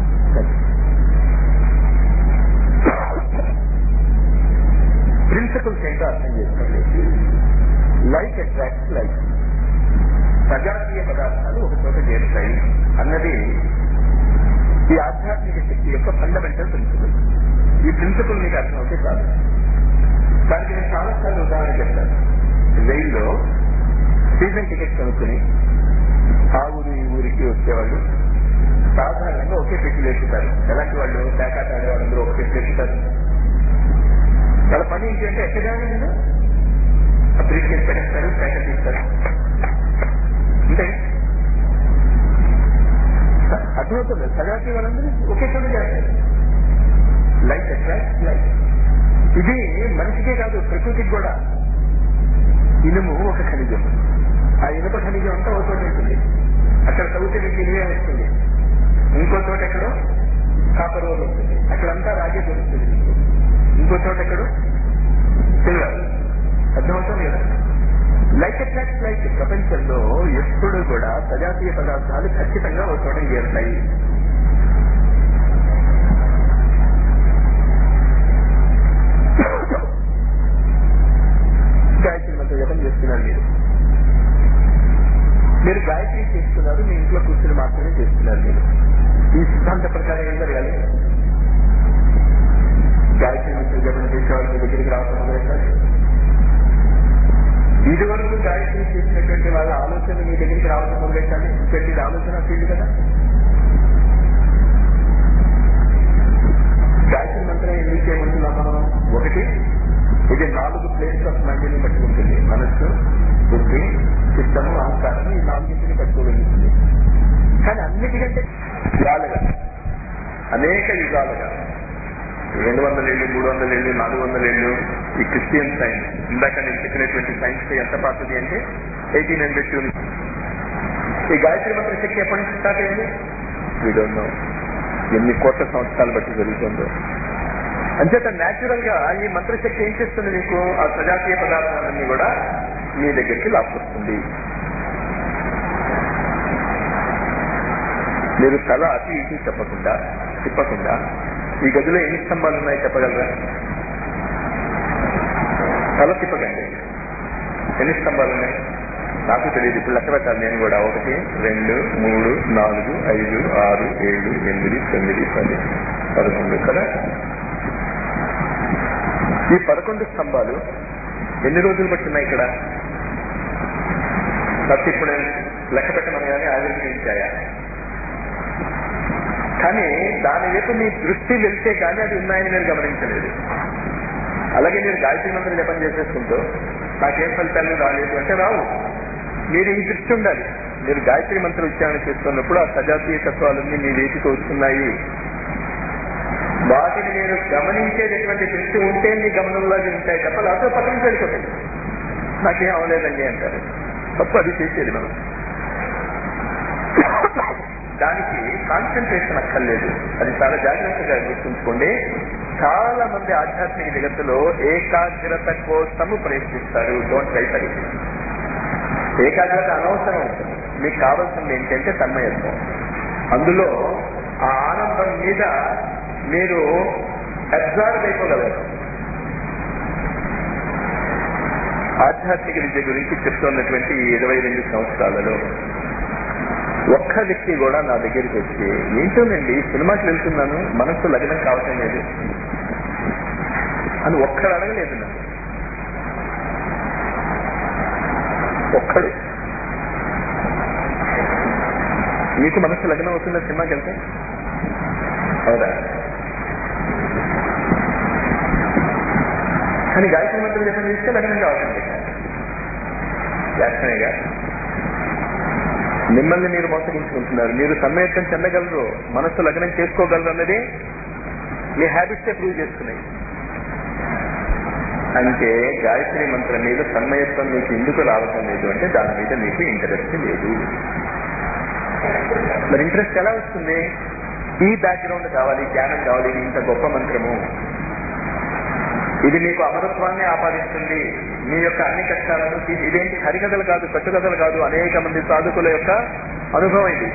ప్రిన్సిపల్స్ ఏంటో అర్థం చేసుకోండి లైక్ అట్రాక్ట్స్ లైక్ సజాతీయ పదార్థాలు ఒక చోట చేరుతాయి అన్నది ఈ ఆధ్యాత్మిక శక్తి యొక్క ఫండమెంటల్ ప్రిన్సిపల్ ఈ ప్రిన్సిపల్ మీకు అర్థమవుతే కాదు దానికి నేను చాలాసార్లు ఉదాహరణ చెప్తాను రైల్లో సీజన్ టికెట్ కొనుక్కుని ఆ ఊరు ఈ ఊరికి వచ్చేవాళ్ళు సాధారణంగా ఒకే పెట్టులు ఎక్కుతారు ఎలాంటి వాళ్ళు ప్యాకాట్ ఆడే వాళ్ళందరూ ఒక పెట్టులు ఎక్కుతారు వాళ్ళ పని ఏంటంటే ఎక్కగానే నేను అప్రిషియేట్ పెట్టేస్తారు ప్యాకెట్ ఇస్తారు అంటే అర్థమవుతుంది సజాతి వాళ్ళందరూ ఒకే చోట చేస్తారు లైట్ అట్రాక్ట్ లైట్ ఇది మనిషికే కాదు ప్రకృతికి కూడా ఇనుము ఒక ఖనిజం ఆ ఇనుప ఖనిజం అంతా ఒక చోట ఉంటుంది అక్కడ చదివితే మీకు ఇనుమే వస్తుంది ఇంకో చోట ఎక్కడో కాపర్ ఓర్ ఉంటుంది అక్కడంతా రాగే దొరుకుతుంది మీకు ఇంకో చోట ఎక్కడో సిల్వర్ అర్థమవుతుంది కదా లైక్ అట్రాక్ట్ లైక్ ప్రపంచంలో ఎప్పుడు కూడా సజాతీయ పదార్థాలు ఖచ్చితంగా ఒక చోట చేరుతాయి గాయత్రి మంత్ర జపం చేస్తున్నారు మీరు మీరు గాయత్రి చేస్తున్నారు మీ ఇంట్లో కూర్చుని మాత్రమే చేస్తున్నారు మీరు ఈ సిద్ధాంత ప్రకారం ఏం జరగాలి గాయత్రి మంత్ర జపం చేసేవాళ్ళు మీ దగ్గరికి రావడం మొదలెట్టాలి ఇది వరకు గాయత్రి చేసినటువంటి వాళ్ళ ఆలోచన మీ దగ్గరికి రావడం మొదలెట్టాలి ఇంకంటే ఇది ఆలోచన ఫీల్డ్ కదా గాయత్రి మంత్రం ఎందుకు చేయమంటున్నాం మనం ఒకటి ఇది నాలుగు ప్లేట్స్ ఆఫ్ మైండ్ని పట్టుకుంటుంది మనస్సు బుద్ధి చిత్తము అహంకారం ఈ నాలుగింటిని పట్టుకోగలుగుతుంది కానీ అన్నిటికంటే యుగాలుగా అనేక యుగాలుగా రెండు వందల ఏళ్ళు మూడు వందల ఏళ్ళు నాలుగు వందల ఏళ్ళు ఈ క్రిస్టియన్ సైన్స్ ఇందాక నేను చెప్పినటువంటి సైన్స్ ఎంత పాతది అంటే ఎయిటీన్ హండ్రెడ్ టూ ఈ గాయత్రి మంత్ర శక్తి ఎప్పటి నుంచి స్టార్ట్ అయింది వీడోన్నో ఎన్ని కోట్ల సంవత్సరాలు బట్టి జరుగుతుందో అంచేత న్యాచురల్ గా ఈ మంత్రశక్తి ఏం చేస్తుంది మీకు ఆ సజాతీయ పదార్థాలన్నీ కూడా మీ దగ్గరికి లాక్కొస్తుంది మీరు తల అటు ఇటు చెప్పకుండా తిప్పకుండా ఈ గదిలో ఎన్ని స్తంభాలు ఉన్నాయి చెప్పగలరా తల తిప్పకండి ఎన్ని స్తంభాలు ఉన్నాయి నాకు తెలియదు ఇప్పుడు లెక్క పెట్టాలి నేను కూడా ఒకటి రెండు మూడు నాలుగు ఐదు ఆరు ఏడు ఎనిమిది తొమ్మిది పది పదకొండు కదా ఈ పదకొండు స్తంభాలు ఎన్ని రోజులు పట్టున్నాయి ఇక్కడ ప్రతి ఇప్పుడు లెక్క పెట్టమని కానీ ఆవిర్భవించాయా కానీ దాని వైపు మీ దృష్టి వెళ్తే కానీ అది ఉన్నాయని మీరు గమనించలేదు అలాగే మీరు గాయత్రి మంత్రం జపం చేసేసుకుంటూ నాకేం ఫలితాలు రాలేదు అంటే రావు మీరు ఈ దృష్టి ఉండాలి మీరు గాయత్రి మంత్ర ఉచ్చారణ చేస్తున్నప్పుడు ఆ సజాతీయ తత్వాలన్నీ మీ వేదిక వస్తున్నాయి వాటిని మీరు గమనించేటటువంటి దృష్టి ఉంటే మీ గమనంలోకి ఉంటాయి తప్ప లేకపోతే పక్కన వెళ్ళిపోతాయి నాకేం అవలేదండి అంటారు తప్పు అది చేసేది మనం దానికి కాన్సన్ట్రేషన్ అక్కర్లేదు అది చాలా జాగ్రత్తగా గుర్తుంచుకోండి చాలా మంది ఆధ్యాత్మిక జగత్తులో ఏకాగ్రత కోసము ప్రయత్నిస్తారు డోంట్ ట్రై ఫర్ ఏకాగ్రత అనవసరం మీకు కావాల్సింది ఏంటంటే తన్మయత్వం అందులో ఆ ఆనందం మీద మీరు అబ్జర్వ్ అయిపోగలరు ఆధ్యాత్మిక విద్య గురించి చెప్తున్నటువంటి ఈ ఇరవై రెండు సంవత్సరాలలో ఒక్క వ్యక్తి కూడా నా దగ్గరికి వచ్చి ఏంటోనండి సినిమాకి వెళ్తున్నాను మనస్సు లగ్నం కావటం లేదు అని ఒక్కడు అడగలేదు నన్ను ఒక్కడు మీకు మనస్సు లగ్నం అవుతుందా సినిమాకి వెళ్తే అవునా కానీ గాయత్రి మంత్రం జపం చేస్తే లగ్నం కావాల్సింది యాక్చువల్గా మిమ్మల్ని మీరు మోసగించుకుంటున్నారు మీరు సమ్మయత్వం చెందగలరు మనస్సు లగ్నం చేసుకోగలరు అన్నది మీ హ్యాబిట్సే ప్రూవ్ చేస్తున్నాయి అంటే గాయత్రి మంత్రం మీద సన్మయత్వం మీకు ఎందుకు రావటం లేదు అంటే దాని మీద మీకు ఇంట్రెస్ట్ లేదు మరి ఇంట్రెస్ట్ ఎలా వస్తుంది ఈ బ్యాక్గ్రౌండ్ కావాలి జ్ఞానం కావాలి ఇది ఇంత గొప్ప మంత్రము ఇది మీకు అమరత్వాన్ని ఆపాదిస్తుంది మీ యొక్క అన్ని కష్టాలను తీసి ఇదేంటి హరికథలు కాదు కట్టుకథలు కాదు అనేక మంది సాధకుల యొక్క అనుభవం ఇది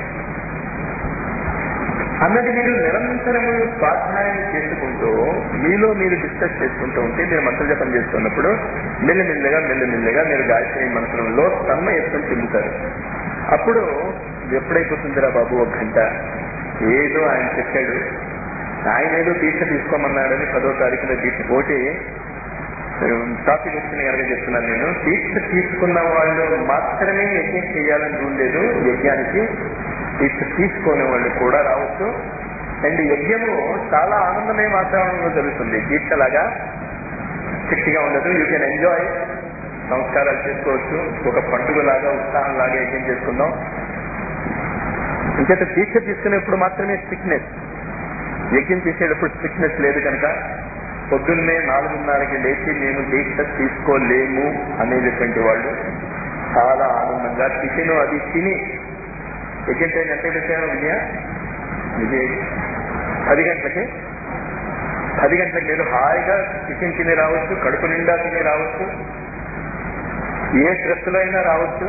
అన్నది మీరు నిరంతరము స్వాధ్యాయం చేసుకుంటూ మీలో మీరు డిస్కస్ చేసుకుంటూ ఉంటే మీరు మంత్రజపం చేస్తున్నప్పుడు మెల్లిమెల్లిగా మెల్లిమెల్లిగా మీరు గాయత్రి మంత్రంలో తన్మయత్వం చెందుతారు అప్పుడు ఎప్పుడైపోతుందిరా బాబు ఒక గంట ఏదో ఆయన చెప్పాడు ఆయన ఏదో దీక్ష తీసుకోమన్నాడని పదో తారీఖున దీక్ష పోటీ టాపిక్ వచ్చిన కనుక చెప్తున్నాను నేను దీక్ష తీసుకున్న వాళ్ళు మాత్రమే యజ్ఞం చేయాలని రూల్ లేదు యజ్ఞానికి దీక్ష తీసుకునే వాళ్ళు కూడా రావచ్చు అండ్ యజ్ఞము చాలా ఆనందమయ వాతావరణంలో జరుగుతుంది దీక్షలాగా శక్తిగా ఉండదు యూ కెన్ ఎంజాయ్ సంస్కారాలు చేసుకోవచ్చు ఒక పండుగలాగా ఉత్సాహంలాగా యజ్ఞం చేసుకుందాం ఇంకేత దీక్ష తీసుకునేప్పుడు మాత్రమే స్టిక్నెస్ యజ్ఞం చేసేటప్పుడు స్టిక్నెస్ లేదు కనుక పొద్దున్నే నాలుగున్నరకి లేచి మేము దీక్ష తీసుకోలేము అనేటటువంటి వాళ్ళు చాలా ఆనందంగా టిఫిన్ అది తిని యజ్ఞం టైం ఎంత పెట్టాను విజయ విజయ్ పది గంటలకి పది గంటలకు మీరు హాయిగా టిఫిన్ తిని రావచ్చు కడుపు నిండా తిని రావచ్చు ఏ స్ట్రెస్లో అయినా రావచ్చు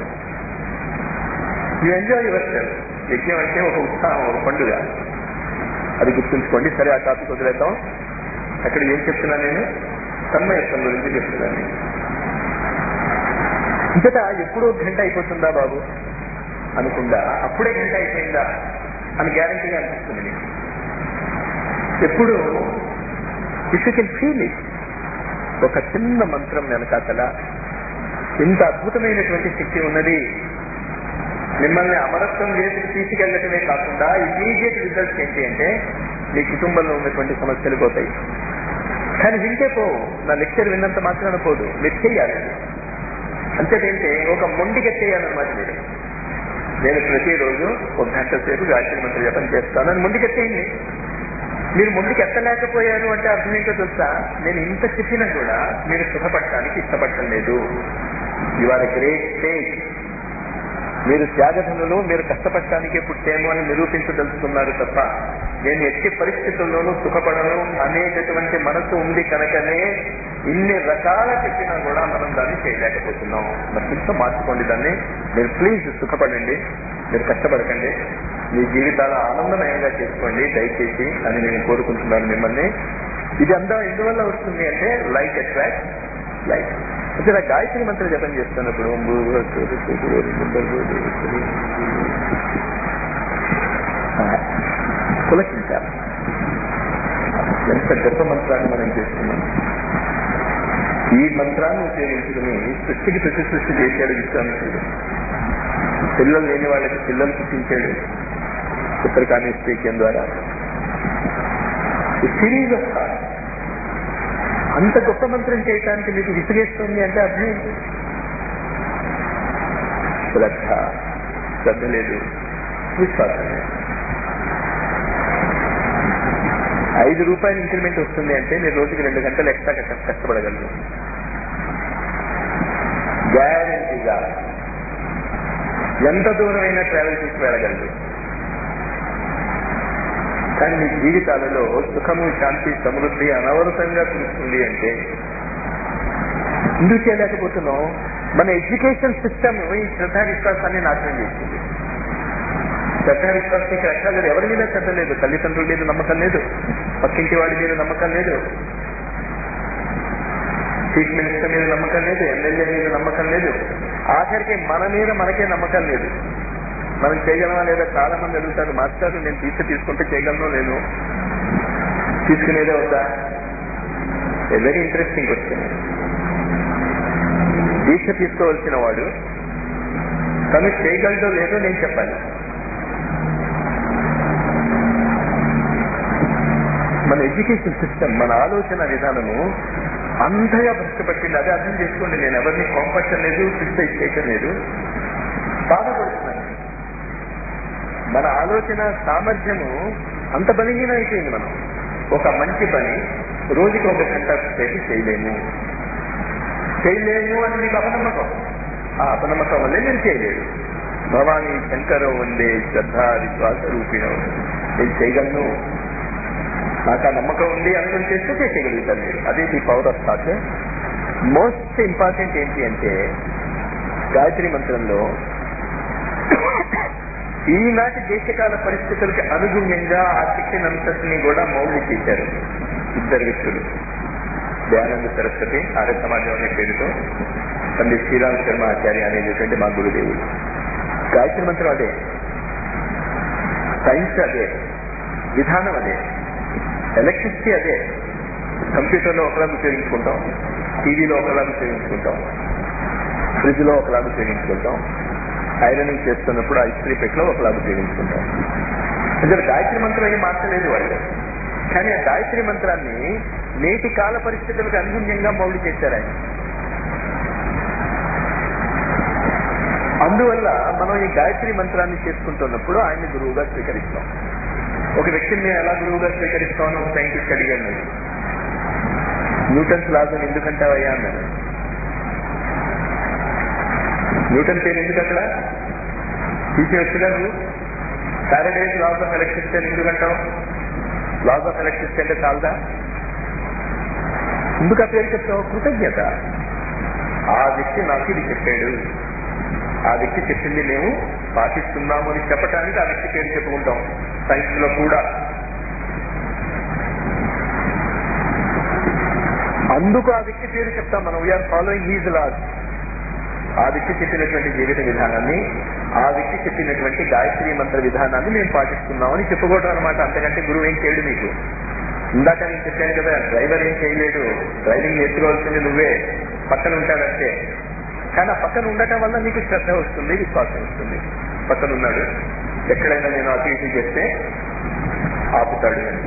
యూ ఎంజాయ్ యువర్ సెల్ఫ్ యజ్ఞం అంటే ఒక ఉత్సాహం ఒక పండుగ అది గుర్తుంచుకోండి సరే ఆ టాపిక్ వదిలేద్దాం అక్కడ ఏం చెప్తున్నా నేను తన్మయత్వం గురించి చెప్తున్నాను నేను. ఇంతట ఎప్పుడో గంట అయిపోతుందా బాబు అనుకుండా అప్పుడే గంట అయిపోయిందా అని గ్యారంటీగా అనిపిస్తుంది మీకు ఎప్పుడు if you can feel it ఒక చిన్న మంత్రం వెనకాతల ఇంత అద్భుతమైనటువంటి శక్తి ఉన్నది మిమ్మల్ని అమరత్వం చేసి తీసుకెళ్లటమే కాకుండా ఇమీడియట్ రిజల్ట్స్ ఏంటి అంటే మీ కుటుంబంలో ఉన్నటువంటి సమస్యలు పోతాయి కానీ వింటే పోవు నా లెక్చర్ విన్నంత మాత్రాన పోదు మీరు చేయాలి అంతేంటే ఒక మొండికెత్తేయాలన్నమాట మీరు నేను ప్రతిరోజు ఒక గంట సేపు గాయత్రి మంత్రి జపం చేస్తాను అని మొండికెత్తేయండి మీరు ముందుకు ఎత్తలేకపోయారు అంటే అర్థం ఏంటో తెలుసా నేను ఇంత చెప్పినా కూడా మీరు సుఖపడటానికి ఇష్టపడటం లేదు యు ఆర్ గ్రేట్ స్టేజ్ మీరు త్యాగధనులు మీరు కష్టపడటానికే పుట్టాము అని నిరూపించదలుచుకున్నారు తప్ప నేను ఎట్టి పరిస్థితుల్లోనూ సుఖపడను అనేటటువంటి మనసు ఉంది కనుకనే ఇన్ని రకాల చెప్పినా కూడా మనం దాన్ని చేయలేకపోతున్నాం మరి కొంచెం మార్చుకోండి దాన్ని మీరు ప్లీజ్ సుఖపడండి మీరు కష్టపడకండి మీ జీవితాల ఆనందమయంగా చేసుకోండి దయచేసి అని నేను కోరుకుంటున్నాను మిమ్మల్ని ఇది అంతా ఎందువల్ల వస్తుంది అంటే లైక్ అట్రాక్ట్ లైక్ ఇక్కడ గాయత్రి మంత్రం జపం చేస్తున్నప్పుడు పులకించాలి ఎంత గొప్ప మంత్రాన్ని మనం చేస్తున్నాం ఈ మంత్రాన్ని ఉపయోగించుకుని సృష్టికి ప్రతి సృష్టి చేశాడు విశ్వామిత్రుడు పిల్లలు లేని వాళ్ళకి పిల్లలు పుట్టించాడు చిత్రకాని స్పీకింగ్ ద్వారా సిరీస్ ఆఫ్ అంత గొప్ప మంత్రం చేయటానికి మీకు విసిగేస్తుంది అంటే అర్థం ఏంటి శ్రద్ధ శ్రద్ధ లేదు విశ్వాసం లేదు ఐదు రూపాయల ఇంక్రిమెంట్ వస్తుంది అంటే మీరు రోజుకి రెండు గంటలు ఎక్స్ట్రా కష్ట- కష్టపడగలరు గ్యారంటీగా ఎంత దూరమైనా ట్రావెల్ చేసి వెళ్ళగలరు కానీ మీ జీవితాలలో సుఖము శాంతి సమృద్ధి అనవరతంగా కురుస్తుంది అంటే ఎందుకు చేయలేకపోతున్నాం మన ఎడ్యుకేషన్ సిస్టమ్ ఈ శ్రద్ధ విశ్వాసాన్ని నాశనం చేసింది శ్రద్ధ విశ్వాసం ఇక్కడ ఎక్కడ లేదు ఎవరి మీద శ్రద్ధ లేదు తల్లిదండ్రుల మీద నమ్మకం లేదు పక్కింటి వాడి మీద నమ్మకం లేదు చీఫ్ మినిస్టర్ మీద నమ్మకం లేదు ఎమ్మెల్యే మీద నమ్మకం లేదు ఆఖరికి మన మీద మనకే నమ్మకం లేదు మనం చేయగలమా లేదా చాలా మంది అడుగుతారు మాస్టర్ నేను తీసి తీసుకుంటే చేయగలను నేను తీసుకునేదే వద్దా వెరీ ఇంట్రెస్టింగ్ క్వశ్చన్ దీక్ష తీసుకోవాల్సిన వాడు తను చేయగలడో లేదో నేను చెప్పాలి మన ఎడ్యుకేషన్ సిస్టమ్ మన ఆలోచన విధానము అంతగా భ్రష్టపట్టింది అదే అర్థం చేసుకోండి నేను ఎవరిని కోపట్టలేదు క్రిటిసైజ్ చేయటం లేదు బాధపడుతున్నాను మన ఆలోచన సామర్థ్యము అంత బలహీనం అయిపోయింది మనం ఒక మంచి పని రోజుకి ఒక గంట సేపు చేయలేము చేయలేము అని మీకు అపనమ్మకం ఆ అపనమ్మకం వల్లే నేను చేయలేదు భవానీ శంకర ఉండే శ్రద్ధ విశ్వాస రూపిణం నేను చేయగలను నాకు ఆ నమ్మకం ఉంది అనుకుని చేస్తే చేసేయగలుగుతాను మీరు అదే the power of thought most important ఏంటి అంటే గాయత్రి మంత్రంలో ఈనాటి దేశకాల పరిస్థితులకు అనుగుణ్యంగా ఆ శక్తినంతటిని కూడా మౌలి చేశారు ఇద్దరు వ్యక్తులు దయానంద సరస్వతి ఆర్య సమాజం అనే పేరుతో పండిత్ శ్రీరామ్ శర్మ ఆచార్య అనేటటువంటి మా గురుదేవుడు గాయత్రి మంత్రం అదే సైన్స్ అదే విధానం అదే ఎలక్ట్రిసిటీ అదే కంప్యూటర్లో ఒకలాగా ఉపయోగించుకుంటాం టీవీలో ఒకలాగా ఉపయోగించుకుంటాం ఫ్రిడ్జ్ లో ఒకలాగా ఉపయోగించుకుంటాం ఐరనింగ్ చేస్తున్నప్పుడు ఆ ఇస్త్రీ పెట్లో ఒకలాగా ఉపయోగించుకుంటాం ఇక్కడ గాయత్రి మంత్రం ఏం మార్చలేదు వాళ్ళు కానీ ఆ గాయత్రి మంత్రాన్ని నేటి కాల పరిస్థితులకు అనుగుణ్యంగా మౌలి చేశారు ఆయన అందువల్ల మనం ఈ గాయత్రి మంత్రాన్ని చేసుకుంటున్నప్పుడు ఆయన్ని గురువుగా స్వీకరిస్తాం ఒక వ్యక్తిని నేను ఎలా గురువుగా స్వీకరిస్తామని ఒక సైంటిస్ట్ అడిగాను నేను న్యూటన్స్ లాస్ అని ఎందుకంటావయ్యా అన్నాను న్యూటన్ పేరు ఎందుకు అక్కడ తీసేవచ్చుగా నువ్వు సాటర్డేస్ లాస్ ఆఫ్ ఎలక్ట్రిసిటీ అని ఎందుకంటావు లాస్ ఆఫ్ ఎలక్ట్రిసిటీ అంటే చాలదా ఎందుకు ఆ పేరు చెప్తావు కృతజ్ఞత ఆ వ్యక్తి నాకు ఇది చెప్పాడు ఆ వ్యక్తి చెప్పింది మేము పాటిస్తున్నాము అని చెప్పడానికి ఆ వ్యక్తి పేరు చెప్పుకుంటాం సైన్స్ లో కూడా అందుకు ఆ వ్యక్తి పేరు చెప్తాం మనం వీఆర్ ఫాలోయింగ్ హీజ్ లాస్ ఆ వ్యక్తి చెప్పినటువంటి జీవిత విధానాన్ని ఆ వ్యక్తి చెప్పినటువంటి గాయత్రి మంత్ర విధానాన్ని మేము పాటిస్తున్నామని చెప్పుకోవడం అనమాట అంతకంటే గురువు ఏం చేయడు మీకు ఇందాక నేను చెప్పాను కదా డ్రైవర్ ఏం చేయలేడు డ్రైవింగ్ నేర్చుకోవాల్సింది నువ్వే పక్కన ఉంటాడంటే కానీ ఆ పక్కన ఉండటం వల్ల నీకు శ్రద్ధ వస్తుంది విశ్వాసం వస్తుంది పక్కన ఉన్నాడు ఎక్కడైనా నేను అటు ఇటు చేస్తే ఆపుతాడు అని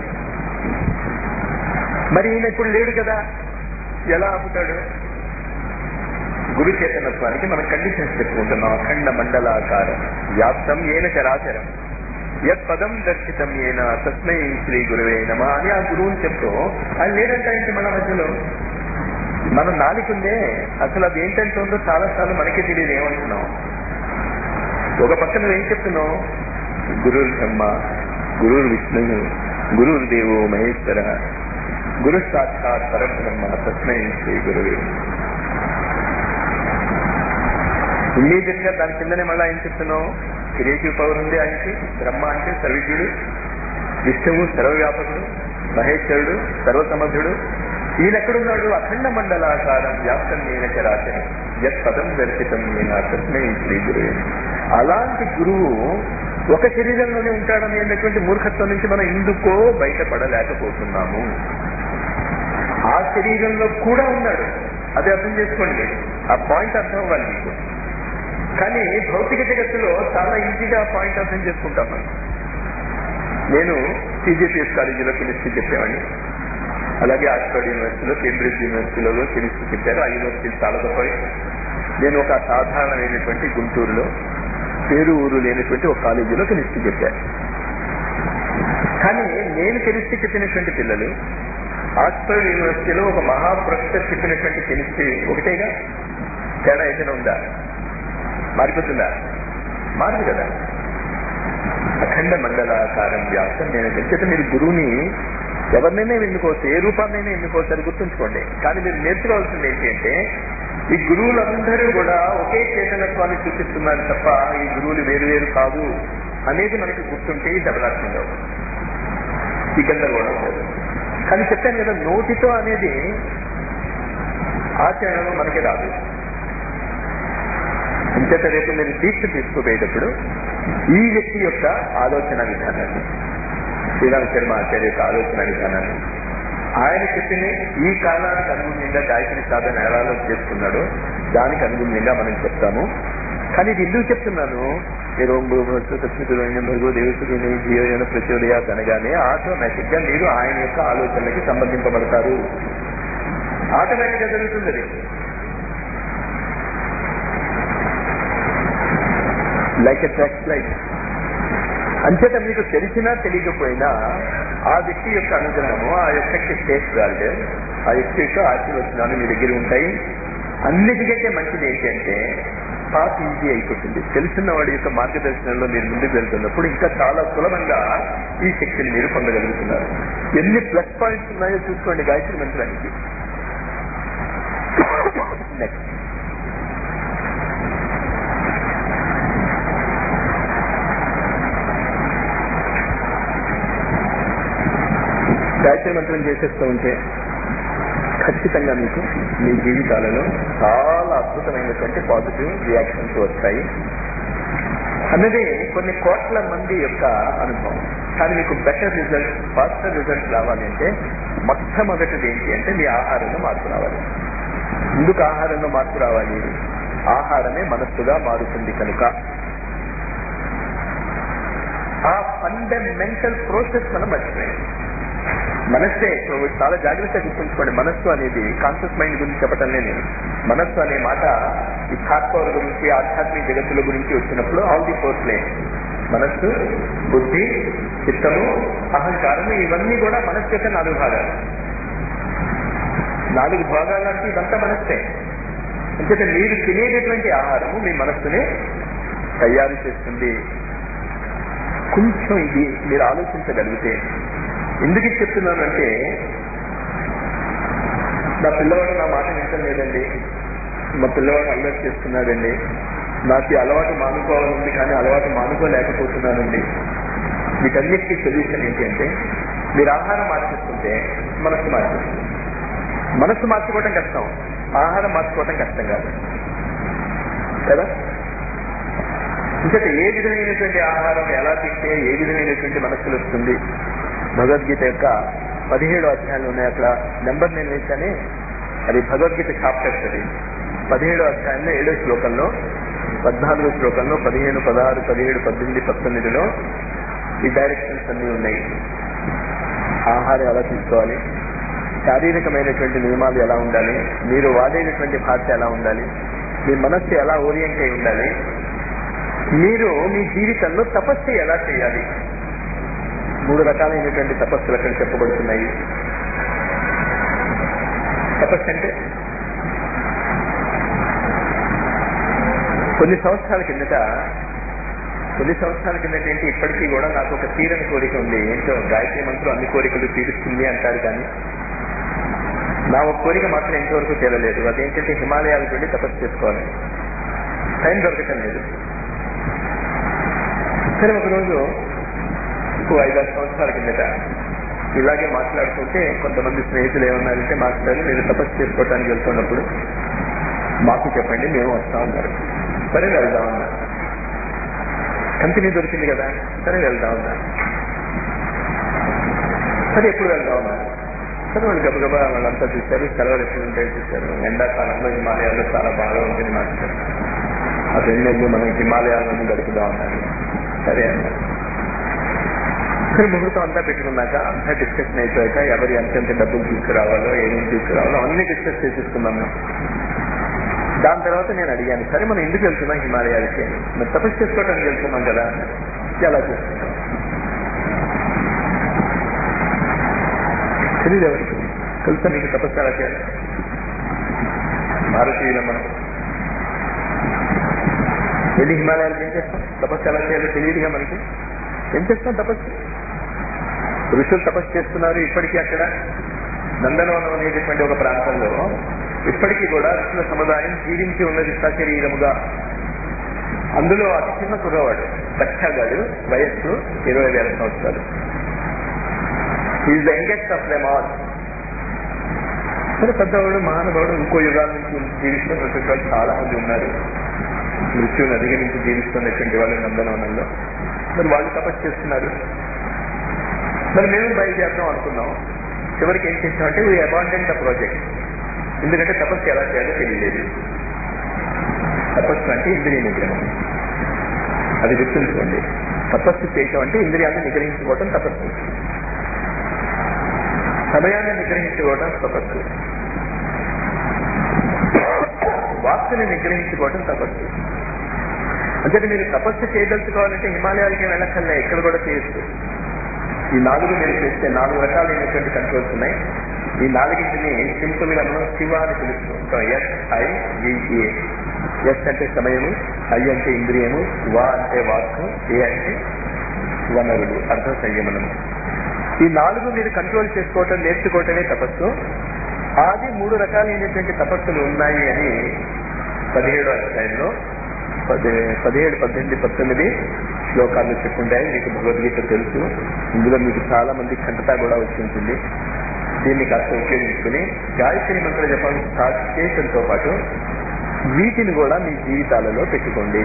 మరి ఈయన ఇప్పుడు లేడు కదా ఎలా ఆపుతాడు గురు చేతనత్వానికి మనం కండిషన్స్ చెప్పుకుంటున్నాం అఖండ మండలాకారం వ్యాప్తం ఏన చరాచరం యత్ పదం దర్శితం ఏన తస్మై శ్రీ గురువే నమ అని ఆ గురువుని చెప్తూ ఆయన లేదంటే ఏంటి మన మధ్యలో మన నాలుగుందే అసలు అది ఏంటంటుందో చాలా సార్లు మనకే తెలియదు ఏమంటున్నాం ఒక పక్క నువ్వు ఏం చెప్తున్నావు గురువు బ్రహ్మ గురువు విష్ణువు గురువు దేవో మహేశ్వర గురు సాక్షాత్ పరబ్రహ్మ తస్మై శ్రీ గురువే ఇమ్మీడియట్ గా దాని కిందనే మళ్ళీ ఏం చెప్తున్నావు క్రియేటివ్ పవర్ ఉంది ఆయనకి బ్రహ్మ అంటే సర్వజ్ఞుడు విష్ణువు సర్వవ్యాపకుడు మహేశ్వరుడు సర్వసమర్థుడు ఈయన ఎక్కడున్నాడు అఖండ మండలాకారం వ్యాప్తం నేను చరాచరం యత్ పదం దర్శితం నేను తస్మై శ్రీ గురువే అలాంటి గురువు ఒక శరీరంలోనే ఉంటాడనేటువంటి మూర్ఖత్వం నుంచి మనం ఎందుకో బయటపడలేకపోతున్నాము ఆ శరీరంలో కూడా ఉన్నాడు అది అర్థం చేసుకోండి ఆ పాయింట్ అర్థం అవ్వాలి మీకు కానీ భౌతిక జగత్తులో చాలా ఈజీగా ఆ పాయింట్ అర్థం చేసుకుంటాం మనం నేను సిజిపిఎస్ కాలేజీలో కెమిస్ట్రీ చెప్పేవాడిని అలాగే ఆక్స్ఫర్డ్ యూనివర్సిటీలో కేంబ్రిడ్జ్ యూనివర్సిటీలో కెమిస్ట్రీ చెప్పారు ఆ యూనివర్సిటీలు చాలా గొప్పవి నేను ఒక సాధారణమైనటువంటి గుంటూరులో పేరు ఊరు లేనటువంటి ఒక కాలేజీలో కెమిస్ట్రీ చెప్పాను కానీ నేను కెమిస్ట్రీ చెప్పినటువంటి పిల్లలు ఆక్స్ఫర్డ్ యూనివర్సిటీలో ఒక మహా ప్రొఫెసర్ చెప్పినటువంటి కెమిస్ట్రీ ఒకటేగా తేడా ఏదైనా ఉందా మారిపోతుందా మారదు కదా అఖండ మండలాకారం వ్యాప్తం నేను తెలిసేత మీరు గురువుని ఎవరినైనా ఎన్నుకోవచ్చు ఏ రూపాన్నైనా ఎన్నుకోవచ్చు అని గుర్తుంచుకోండి కానీ మీరు నేర్చుకోవాల్సింది ఏంటి అంటే ఈ గురువులందరూ కూడా ఒకే చైతన్యత్వాన్ని చూపిస్తున్నారు తప్ప ఈ గురువులు వేరు వేరు కాదు అనేది మనకి గుర్తుంటే ఈ దెబ్బలాట్లేదు ఈ గందరగోళం లేదు కానీ చెప్పాను కదా నోటితో అనేది ఆచరణలో మనకి రాదు అంచేత రేపు నేను దీక్ష తీసుకుపోయేటప్పుడు ఈ వ్యక్తి యొక్క ఆలోచన విధానాన్ని శ్రీరామ శర్మ ఆచార్య యొక్క ఆలోచన విధానాన్ని ఆయన చెప్పిన ఈ కాలానికి అనుగుణ్యంగా గాయత్రి సాధన ఎలా చేసుకున్నాడో దానికి అనుగుణ్యంగా మనం చెప్తాము కానీ ఇది ఎందుకు చెప్తున్నాను మీరు ఓం భూమస్తు తస్మితులైన భగవ దేవసుని జీవన ప్రచోదయాత్ అనగానే ఆటోమేటిక్ గా మీరు ఆయన యొక్క ఆలోచనలకి సంబంధింపబడతారు ఆటోమేటిక్ గా జరుగుతుంది అది లైక్ ఎ ట్రాక్స్ లైక్ అంచేత మీకు తెలిసినా తెలియకపోయినా ఆ వ్యక్తి యొక్క అనుగ్రహము ఆ వ్యక్తికి స్టేట్ గార్డ్ ఆ వ్యక్తి యొక్క ఆశీర్వచనాలు మీ దగ్గర ఉంటాయి అన్నిటికంటే మంచిది ఏంటంటే పాస్ ఈజీ అయిపోతుంది తెలిసిన వాడి యొక్క మార్గదర్శనంలో మీరు ముందుకు వెళ్తున్నప్పుడు ఇంకా చాలా సులభంగా ఈ శక్తిని మీరు పొందగలుగుతున్నారు ఎన్ని ప్లస్ పాయింట్స్ ఉన్నాయో చూసుకోండి గాయత్రి మంత్రానికి నెక్స్ట్ గాయత్రి మంత్రం చేసేస్తూ ఉంటే ఖచ్చితంగా మీకు మీ జీవితాలలో చాలా అద్భుతమైనటువంటి పాజిటివ్ రియాక్షన్స్ వస్తాయి అన్నది కొన్ని కోట్ల మంది యొక్క అనుభవం కానీ మీకు బెటర్ రిజల్ట్ ఫాస్టర్ రిజల్ట్ రావాలి అంటే మొట్టమొదటిది ఏంటి అంటే మీ ఆహారంలో మార్పు రావాలి ఎందుకు ఆహారంలో మార్పు రావాలి ఆహారమే మనస్సుగా మారుతుంది కనుక ఆ ఫండమెంటల్ ప్రాసెస్ మనం మర్చిపోయాం మనస్సే ఇప్పుడు చాలా జాగ్రత్తగా గుర్తుంచుకోండి మనస్సు అనేది కాన్షియస్ మైండ్ గురించి చెప్పటం నేను మనస్సు అనే మాట ఈ ఠాక్పవర్ గురించి ఆధ్యాత్మిక జగత్తుల గురించి వచ్చినప్పుడు ఆల్ ది ఫోర్ ప్లే మనస్సు బుద్ధి చిత్తము అహంకారం ఇవన్నీ కూడా మనస్సు యొక్క నాలుగు భాగాలు నాలుగు భాగాలంటే ఇదంతా మనస్సే అంచేత మీరు తినేటటువంటి ఆహారము మీ మనస్సునే తయారు చేస్తుంది కొంచెం ఇది మీరు ఆలోచించగలిగితే ఎందుకు ఇది చెప్తున్నానంటే నా పిల్లవాడు నా మాట వింటం లేదండి మా పిల్లవాడు అల్లరి చేస్తున్నాడండి నాకు ఈ అలవాటు మానుకోవాలండి కానీ అలవాటు మానుకోలేకపోతున్నానండి వీటన్నిటికీ సొల్యూషన్ ఏంటి అంటే మీరు ఆహారం మార్చేస్తుంటే మనస్సు మార్చేస్తుంది మనస్సు మార్చుకోవటం కష్టం ఆహారం మార్చుకోవటం కష్టం కాదు కదా ఇంకటి ఏ విధమైనటువంటి ఆహారం ఎలా తింటే ఏ విధమైనటువంటి మనస్సులు వస్తుంది భగవద్గీత యొక్క పదిహేడు అధ్యాయాలు ఉన్నాయి అక్కడ నెంబర్ నేను వేసానే అది భగవద్గీత చాప్టర్స్ అది పదిహేడు అధ్యాయంలో ఏడో శ్లోకంలో పద్నాలుగో శ్లోకంలో పదిహేను పదహారు పదిహేడు పద్దెనిమిది పంతొమ్మిదిలో ఈ డైరెక్షన్స్ అన్ని ఉన్నాయి ఆహారం ఎలా తీసుకోవాలి శారీరకమైనటువంటి నియమాలు ఎలా ఉండాలి మీరు వాడేటటువంటి భాష ఎలా ఉండాలి మీ మనస్సు ఎలా ఓరియంట్ అయి ఉండాలి మీరు మీ జీవితంలో తపస్సు ఎలా చేయాలి మూడు రకాలైనటువంటి తపస్సులు అక్కడ చెప్పబడుతున్నాయి తపస్సు అంటే కొన్ని సంవత్సరాల కిందట కొన్ని సంవత్సరాల కిందట ఏంటి ఇప్పటికీ కూడా నాకు ఒక తీరని కోరిక ఉంది ఏంటో గాయత్రి మంత్రం అన్ని కోరికలు తీరుస్తుంది అంటారు కానీ నా ఒక కోరిక మాత్రం ఎంతవరకు తీరలేదు అదేంటంటే హిమాలయాలకు వెళ్ళి తపస్సు చేసుకోవాలి టైం దొరకటం లేదు సరే ఒకరోజు ఇంకో ఐదారు సంవత్సరాల కిందట ఇలాగే మాట్లాడుతుంటే కొంతమంది స్నేహితులు ఏమన్నారంటే మాస్టర్ మీరు తపస్సు చేసుకోవడానికి వెళ్తున్నప్పుడు మాకు చెప్పండి మేము వస్తా ఉన్నారు సరే వెళ్దాం అన్నా కంపెనీ దొరికింది కదా సరే వెళ్దాం అన్నా సరే ఎప్పుడు వెళ్దాం అన్నా సరే వాళ్ళు గబగబా వాళ్ళంతా చూశారు సెలవులు ఎప్పుడు ఉంటాయో చూశారు ఎండాకాలంలో హిమాలయాల్లో చాలా బాగా ఉంటుంది మాస్టర్ ఆ రెండు నెలలు మనం హిమాలయాలను గడుపుదాం అన్నారు సరే అన్నారు సరే ముహూర్తం అంతా పెట్టుకున్నాక అంతా డిస్కషన్ అయిపోయాక ఎవరు ఎంతెంత డబ్బులు తీసుకురావాలో ఏమేమి తీసుకురావాలో అన్ని డిస్కస్ చేసేసుకున్నాం మేము దాని తర్వాత నేను అడిగాను సరే మనం ఎందుకు వెళ్తున్నాం హిమాలయాలకి అని మరి తపస్సు చేసుకోవడానికి వెళ్తున్నాం కదా ఎలా చేసుకుంటాం తెలియదు ఎవరికి తెలుసా మీకు తపస్సు ఎలా చేయాలి భారతీయుల మనం వెళ్ళి హిమాలయాలకు ఏం చేస్తాం తపస్సు ఎలా చేయాలో తెలియదుగా మనకి ఏం చేస్తాం తపస్సు ఋషులు తపస్సు చేస్తున్నారు ఇప్పటికీ అక్కడ నందనవనం అనేటటువంటి ఒక ప్రాంతంలో ఇప్పటికీ కూడా ఋషుల సముదాయం జీవించి ఉన్నది సశరీరముగా అందులో అతి చిన్న కుర్రవాడు బచ్చాగాడు వయస్సు ఇరవై వేల సంవత్సరాలు is the youngest of them all సరే పెద్దవాడు మహానుభావుడు ఇంకో యుగాల నుంచి జీవిస్తున్నటువంటి వాళ్ళు చాలా మంది ఉన్నారు మృత్యుని అధిగమించి జీవిస్తున్నటువంటి వాళ్ళు నందనవనంలో మరి వాళ్ళు తపస్సు చేస్తున్నారు మరి మేము బయలుదేరదాం అనుకున్నాం చివరికి ఏం చేసామంటే వీ అబాండెంట్ ద ప్రాజెక్ట్ ఎందుకంటే తపస్సు ఎలా చేయాలో తెలియలేదు తపస్సు అంటే ఇంద్రియ నిగ్రహం అది గుర్తుంచుకోండి తపస్సు చేయటం అంటే ఇంద్రియాన్ని నిగ్రహించుకోవటం తపస్సు సమయాన్ని నిగ్రహించుకోవటం తపస్సు వాక్కుని నిగ్రహించుకోవటం తపస్సు అంటే మీరు తపస్సు చేయదలుచుకోవాలంటే హిమాలయాలకి వెళ్ళక్కర్లే ఇక్కడ కూడా చేయొచ్చు ఈ నాలుగు మీరు చేస్తే నాలుగు రకాలైనటువంటి కంట్రోల్స్ ఉన్నాయి ఈ నాలుగింటిని సింపుల్ గా మనం శివ అని పిలుస్తూ ఉంటాం ఎస్ ఐ విఏ ఎస్ అంటే సమయము ఐ అంటే ఇంద్రియము వా అంటే వాక్కు ఏ అంటే వనరులు అర్థ సంయమనము ఈ నాలుగు మీరు కంట్రోల్ చేసుకోవటం నేర్చుకోవటమే తపస్సు ఆది మూడు రకాలైనటువంటి తపస్సులు ఉన్నాయి అని పదిహేడు అధ్యాయంలో పది పదిహేడు పద్దెనిమిది పంతొమ్మిది శ్లోకాలు చెప్పుంటాయి మీకు భగవద్గీత తెలుసు ఇందులో మీకు చాలా మంది కంటతా కూడా వచ్చి ఉంటుంది దీన్ని కాస్త ఉపయోగించుకుని గాయత్రి మంత్ర జపం స్టార్ట్ చేయడంతో పాటు వీటిని కూడా మీ జీవితాలలో పెట్టుకోండి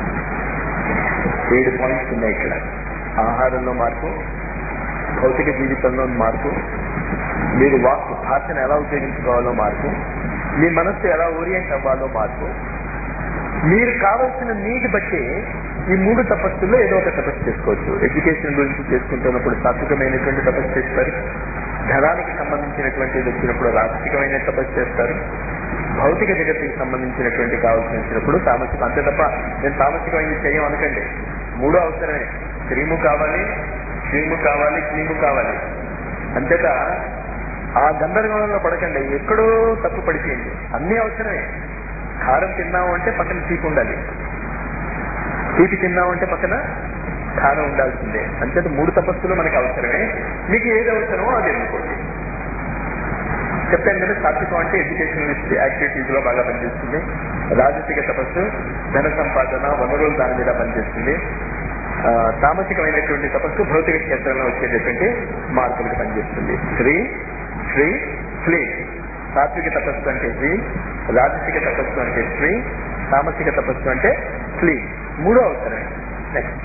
ఏడు పాయింట్స్ ఉన్నాయి ఇక్కడ ఆహారంలో మార్పు భౌతిక జీవితంలో మార్పు మీరు వాక్ భాషను ఎలా ఉపయోగించుకోవాలో మార్పు మీ మనస్సు ఎలా ఓరియంట్ అవ్వాలో మార్పు మీరు కావలసిన నీడ్ బట్టి ఈ మూడు తపస్సుల్లో ఏదో ఒక తపస్సు చేసుకోవచ్చు ఎడ్యుకేషన్ గురించి చేసుకుంటున్నప్పుడు సాత్వికమైనటువంటి తపస్సు చేస్తారు ధనానికి సంబంధించినటువంటిది వచ్చినప్పుడు రాజకీయమైన తపస్సు చేస్తారు భౌతిక జగత్తుకి సంబంధించినటువంటి కావాల్సి వచ్చినప్పుడు తామసికం అంతే తప్ప నేను తామసికమైనది చేయం అనకండి మూడో అవసరమే క్రీము కావాలి క్రీము కావాలి క్రీము కావాలి అంతేత ఆ గందరగోళంలో పడకండి ఎక్కడో తప్పు పడిపోయింది అన్నీ అవసరమే కారం తిన్నాము అంటే పక్కన తీపి ఉండాలి తీపి తిన్నాము అంటే పక్కన కారం ఉండాల్సిందే అంచేత మూడు తపస్సులు మనకి అవసరమే మీకు ఏది అవసరమో అది ఎన్నుకోండి చెప్పాను కదా సాత్వికం అంటే ఎడ్యుకేషనల్ యాక్టివిటీస్ లో బాగా పనిచేస్తుంది రాజసిక తపస్సు ధన సంపాదన వనరులు దాని మీద పనిచేస్తుంది ఆ, తామసికమైనటువంటి తపస్సు భౌతిక క్షేత్రంలో వచ్చేటటువంటి మార్పులకు పనిచేస్తుంది శ్రీ శ్రీ శ్రీ సాత్విక తపస్సు అంటే శ్రీ రాజసిక తపస్సు అంటే శ్రీ తామసిక తపస్సు అంటే శ్రీ మూడో అవసరం నెక్స్ట్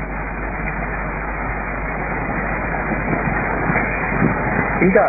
ఇంకా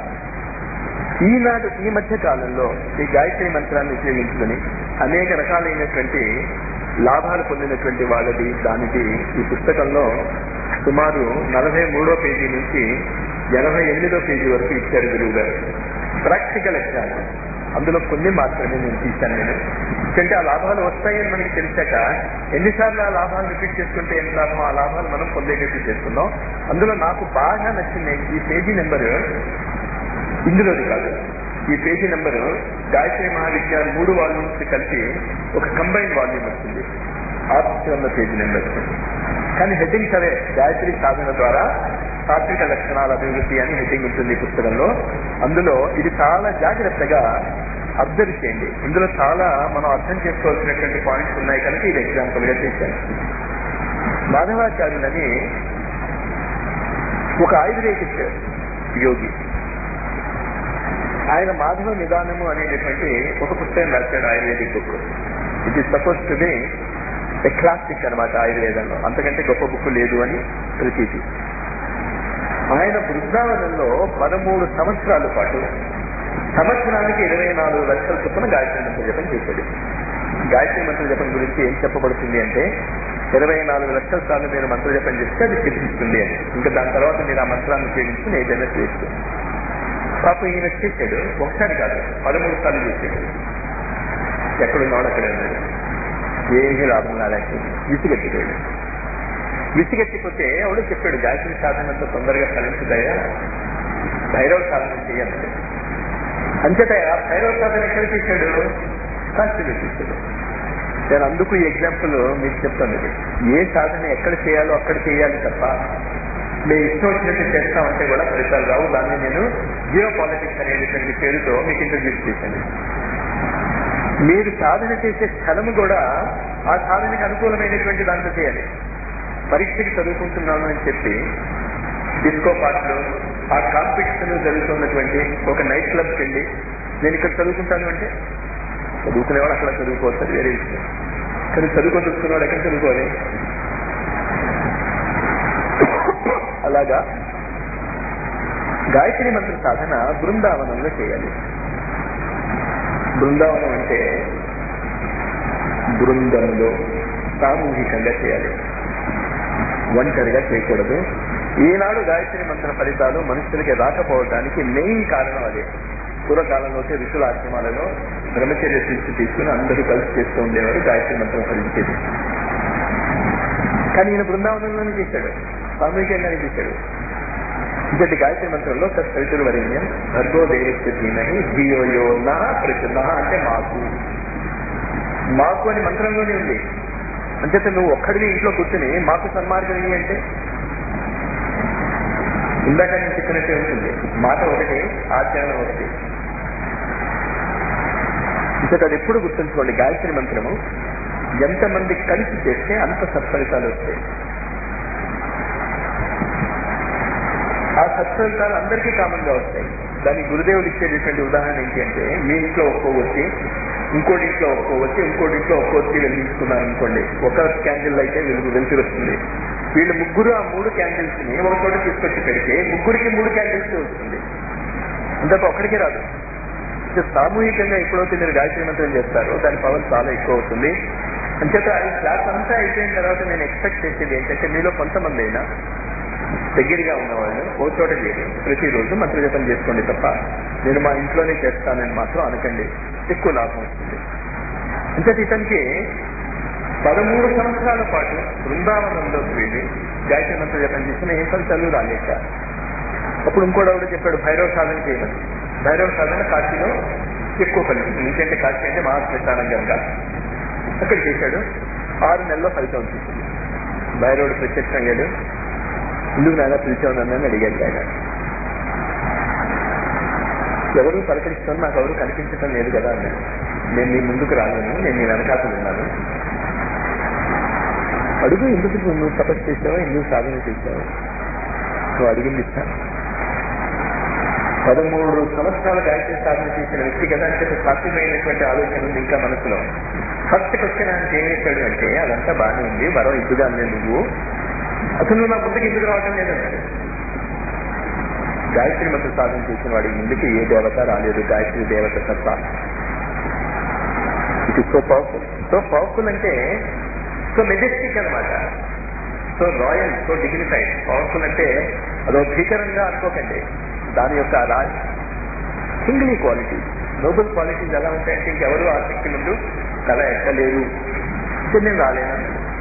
ఈనాడు ఈ మధ్య కాలంలో ఈ గాయత్రి మంత్రాన్ని ఉపయోగించుకొని అనేక రకాలైనటువంటి లాభాలు పొందినటువంటి వాళ్ళది దానికి ఈ పుస్తకంలో సుమారు నలభై మూడో పేజీ నుంచి ఎనభై ఎనిమిదో పేజీ వరకు ఇచ్చారు గురువు గారు ప్రాక్టికల్ ఎగ్జాంపుల్ అందులో కొన్ని మాత్రమే నేను తీశాను నేను ఎందుకంటే ఆ లాభాలు వస్తాయని మనకి తెలిసాక ఎన్నిసార్లు ఆ లాభాలు రిపీట్ చేసుకుంటే ఎన్ని లాభం ఆ లాభాలు మనం పొందేటట్టు చేసుకుందాం అందులో నాకు బాగా నచ్చింది ఈ పేజీ నెంబర్ ఇందులోది కాదు ఈ పేజీ నెంబర్ గాయత్రి మహావిద్యాలు మూడు వాల్యూమ్స్ కలిపి ఒక కంబైన్ వాల్యూమ్ వచ్చింది ఆ పుస్తకంలో పేజీ నెంబర్ కానీ హెడ్డింగ్స్ అవే గాయత్రి సాధన ద్వారా సాత్విక లక్షణాల అభివృద్ధి అని హెడ్డింగ్ ఉంటుంది ఈ పుస్తకంలో అందులో ఇది చాలా జాగ్రత్తగా అబ్జర్వ్ చేయండి ఇందులో చాలా మనం అర్థం చేసుకోవాల్సినటువంటి పాయింట్స్ ఉన్నాయి కనుక ఇది ఎగ్జాంపుల్ గా చేశాను మాధవాచార్యులని ఒక ఆయుర్వేదిక్ యోగి ఆయన మాధవ నిదానము అనేటటువంటి ఒక పుస్తకం రాశాడు Ayurvedic book it is suppose to be a classic అనమాట ఆయుర్వేదంలో అంతకంటే గొప్ప బుక్ లేదు అని ప్రతీతి ఆయన బృందావనంలో పదమూడు సంవత్సరాల పాటు సంవత్సరానికి ఇరవై నాలుగు లక్షల చొప్పున గాయత్రి మంత్ర జపం చేశాడు గాయత్రి మంత్ర జపం గురించి ఏం చెప్పబడుతుంది అంటే ఇరవై నాలుగు లక్షల సార్లు మీరు మంత్ర జపం చేస్తే అది సిద్ధిస్తుంది అని ఇంకా దాని తర్వాత మీరు ఆ మంత్రాన్ని ఉపయోగించుకుని ఏదైనా చేయొచ్చు పాపం ఈయన చేశాడు ఒకసారి కాదు పదమూడు సార్లు చేశాడు ఎక్కడున్నాడు అక్కడే ఉన్నాడు ఏమీ లాభం రాలేక విసిగెత్తిపోయాడు విసిగెత్తిపోతే ఎవడో చెప్పాడు గాయత్రి సాధన అంత తొందరగా ఫలించుదయా భైరవ సాధన చేయాలి అంతేత ఆ భైరవ సాధన ఎక్కడ చేశాడు కాశీలో చేశాడు నేను అందుకు ఈ ఎగ్జాంపుల్ మీకు చెప్తాను ఇది ఏ సాధన ఎక్కడ చేయాలో అక్కడ చేయాలి తప్ప మేము ఇష్టం వచ్చినట్టు చేస్తామంటే కూడా ఫలితాలు రావు దాన్ని నేను జియో పాలిటిక్స్ అనేటువంటి పేరుతో మీకు ఇంట్రడ్యూస్ చేశాను మీరు సాధన చేసే క్షణము కూడా ఆ సాధనకి అనుకూలమైనటువంటి దాంట్లో చేయాలి పరీక్షకి చదువుకుంటున్నాను అని చెప్పి డిస్కో పాటలు ఆ కాంపిటీషన్ జరుగుతున్నటువంటి ఒక నైట్ క్లబ్కి వెళ్ళి నేను ఇక్కడ చదువుకుంటాను అంటే చదువుకునేవాడు అక్కడ చదువుకోవచ్చు అది వేరే విషయం కానీ చదువుకోదలుచుకునేవాడు ఎక్కడ చదువుకోవాలి అలాగా గాయత్రి మంత్ర సాధన బృందావనంలో చేయాలి బృందావనం అంటే బృందంలో సామూహికంగా చేయాలి ఒంటరిగా చేయకూడదు ఈనాడు గాయత్రి మంత్ర ఫలితాలు మనుషులకి రాకపోవడానికి మెయిన్ కారణం అదే పూర్వకాలంలో అయితే ఋషుల ఆశ్రమాలలో బ్రహ్మచర్య శిక్ష తీసుకుని అందరూ కలిసి చేస్తూ ఉండేవారు గాయత్రి మంత్రం ఫలించేది కానీ ఈయన బృందావనంలోనే చేశాడు సామూహికంగానే చేశాడు ఇంతటి గాయత్రి మంత్రంలో సవితులు వరేణ్యం భర్గో దేవస్య ధీమహి ధియోయో నా ప్రచున్న అంటే మాకు మాకు అని మంత్రంలోనే ఉంది అంచేత నువ్వు ఒక్కడిని ఇంట్లో కూర్చుని మాకు సన్మార్గం అంటే ఇందాక నేను చెప్పినట్టే ఉంటుంది మాట ఒకటి ఆచరణ ఒకటి ఇంతటి అది ఎప్పుడు గుర్తుంచుకోండి గాయత్రి మంత్రము ఎంతమంది కలిసి చేస్తే అంత సత్ఫలితాలు వస్తాయి ఆ సత్ఫలితాలు అందరికీ కామన్ గా వస్తాయి దానికి గురుదేవులు ఇచ్చేటటువంటి ఉదాహరణ ఏంటి అంటే మీ ఇంట్లో ఒక్కో వచ్చి ఇంకోటి ఇంట్లో ఒక్కో వచ్చి ఇంకోటి ఇంట్లో ఒక్కో వచ్చి వెలిగించుకున్నారు అనుకోండి ఒక క్యాండిల్ అయితే వెలుగు వెలిసి వస్తుంది వీళ్ళు ముగ్గురు ఆ మూడు క్యాండిల్స్ ని ఒక చోట తీసుకొచ్చి పెడితే ముగ్గురికి మూడు క్యాండిల్స్ వస్తుంది అంతకు ఒక్కడికి రాదు అంటే సామూహికంగా ఎప్పుడైతే మీరు గాయత్రి మంత్రం చేస్తారో దాని పవర్ చాలా ఎక్కువ అవుతుంది అంచేత ఈ క్లాస్ అంతా అయిపోయిన తర్వాత నేను ఎక్స్పెక్ట్ చేసేది ఏంటంటే మీలో కొంతమంది అయినా దగ్గరగా ఉన్నవాళ్ళు ఓ చోట చేరి ప్రతిరోజు మంత్రజపం చేసుకోండి తప్ప నేను మా ఇంట్లోనే చేస్తానని మాత్రం అనకండి ఎక్కువ లాభం వస్తుంది అంటే ఇతనికి పదమూడు సంవత్సరాల పాటు బృందావనంలోకి వెళ్ళి గాయత్రి మంత్ర జపం చేసిన ఏ ఫలితాలు రాలేక అప్పుడు ఇంకోడెవడు చెప్పాడు భైరవ సాధన చేయమని భైరవ సాధన కాశీలో ఎక్కువ ఫలితం ఎందుకంటే కాశీ అంటే మహాశ్మశానం కనుక అక్కడ చేశాడు ఆరు నెలల్లో ఫలితం వచ్చింది భైరవుడు ప్రత్యక్షంగాడు ఎందుకు నాయన పిలిచావు నన్ను అడిగాడు ఆయన ఎవరు పలకరిస్తాను నాకు ఎవరు కనిపించడం లేదు కదా అన్నాడు నేను నీ ముందుకు రాలేను నేను నీ వెనకాతలు ఉన్నాను అడుగు ఎందుకు నువ్వు తపస్సు చేసావు ఎందుకు సాధన చేసావు నువ్వు అడిగింది ఇస్తాను పదమూడు సంవత్సరాల గాయత్రి సాధన చేసిన వ్యక్తి కదా అంటే సాధ్యమైనటువంటి ఆలోచన ఉంది ఇంకా మనసులో ఫస్ట్ క్వశ్చన్ ఆయన ఏం చేశాడు అంటే అదంతా బాగానే ఉంది వరం ఇద్దుగా నువ్వు అసలు నువ్వు నా ముందుకు ఎందుకు రావటం లేదన్నాడు గాయత్రి మంత్ర సాధన చేసిన వాడి ముందుకి ఏ దేవత రాలేదు గాయత్రి దేవత సత్తా it is so powerful so powerful అంటే సో మెజెస్టిక్ అనమాట so royal so dignified powerful అంటే అదో భీకరంగా అనుకోకండి దాని యొక్క రా కింగ్లీ క్వాలిటీ నోబెల్ క్వాలిటీస్ ఎలా ఉంటాయంటే ఇంకెవరు ఆ శక్తి ముందు కళ ఎక్కలేదు నేను రాలేను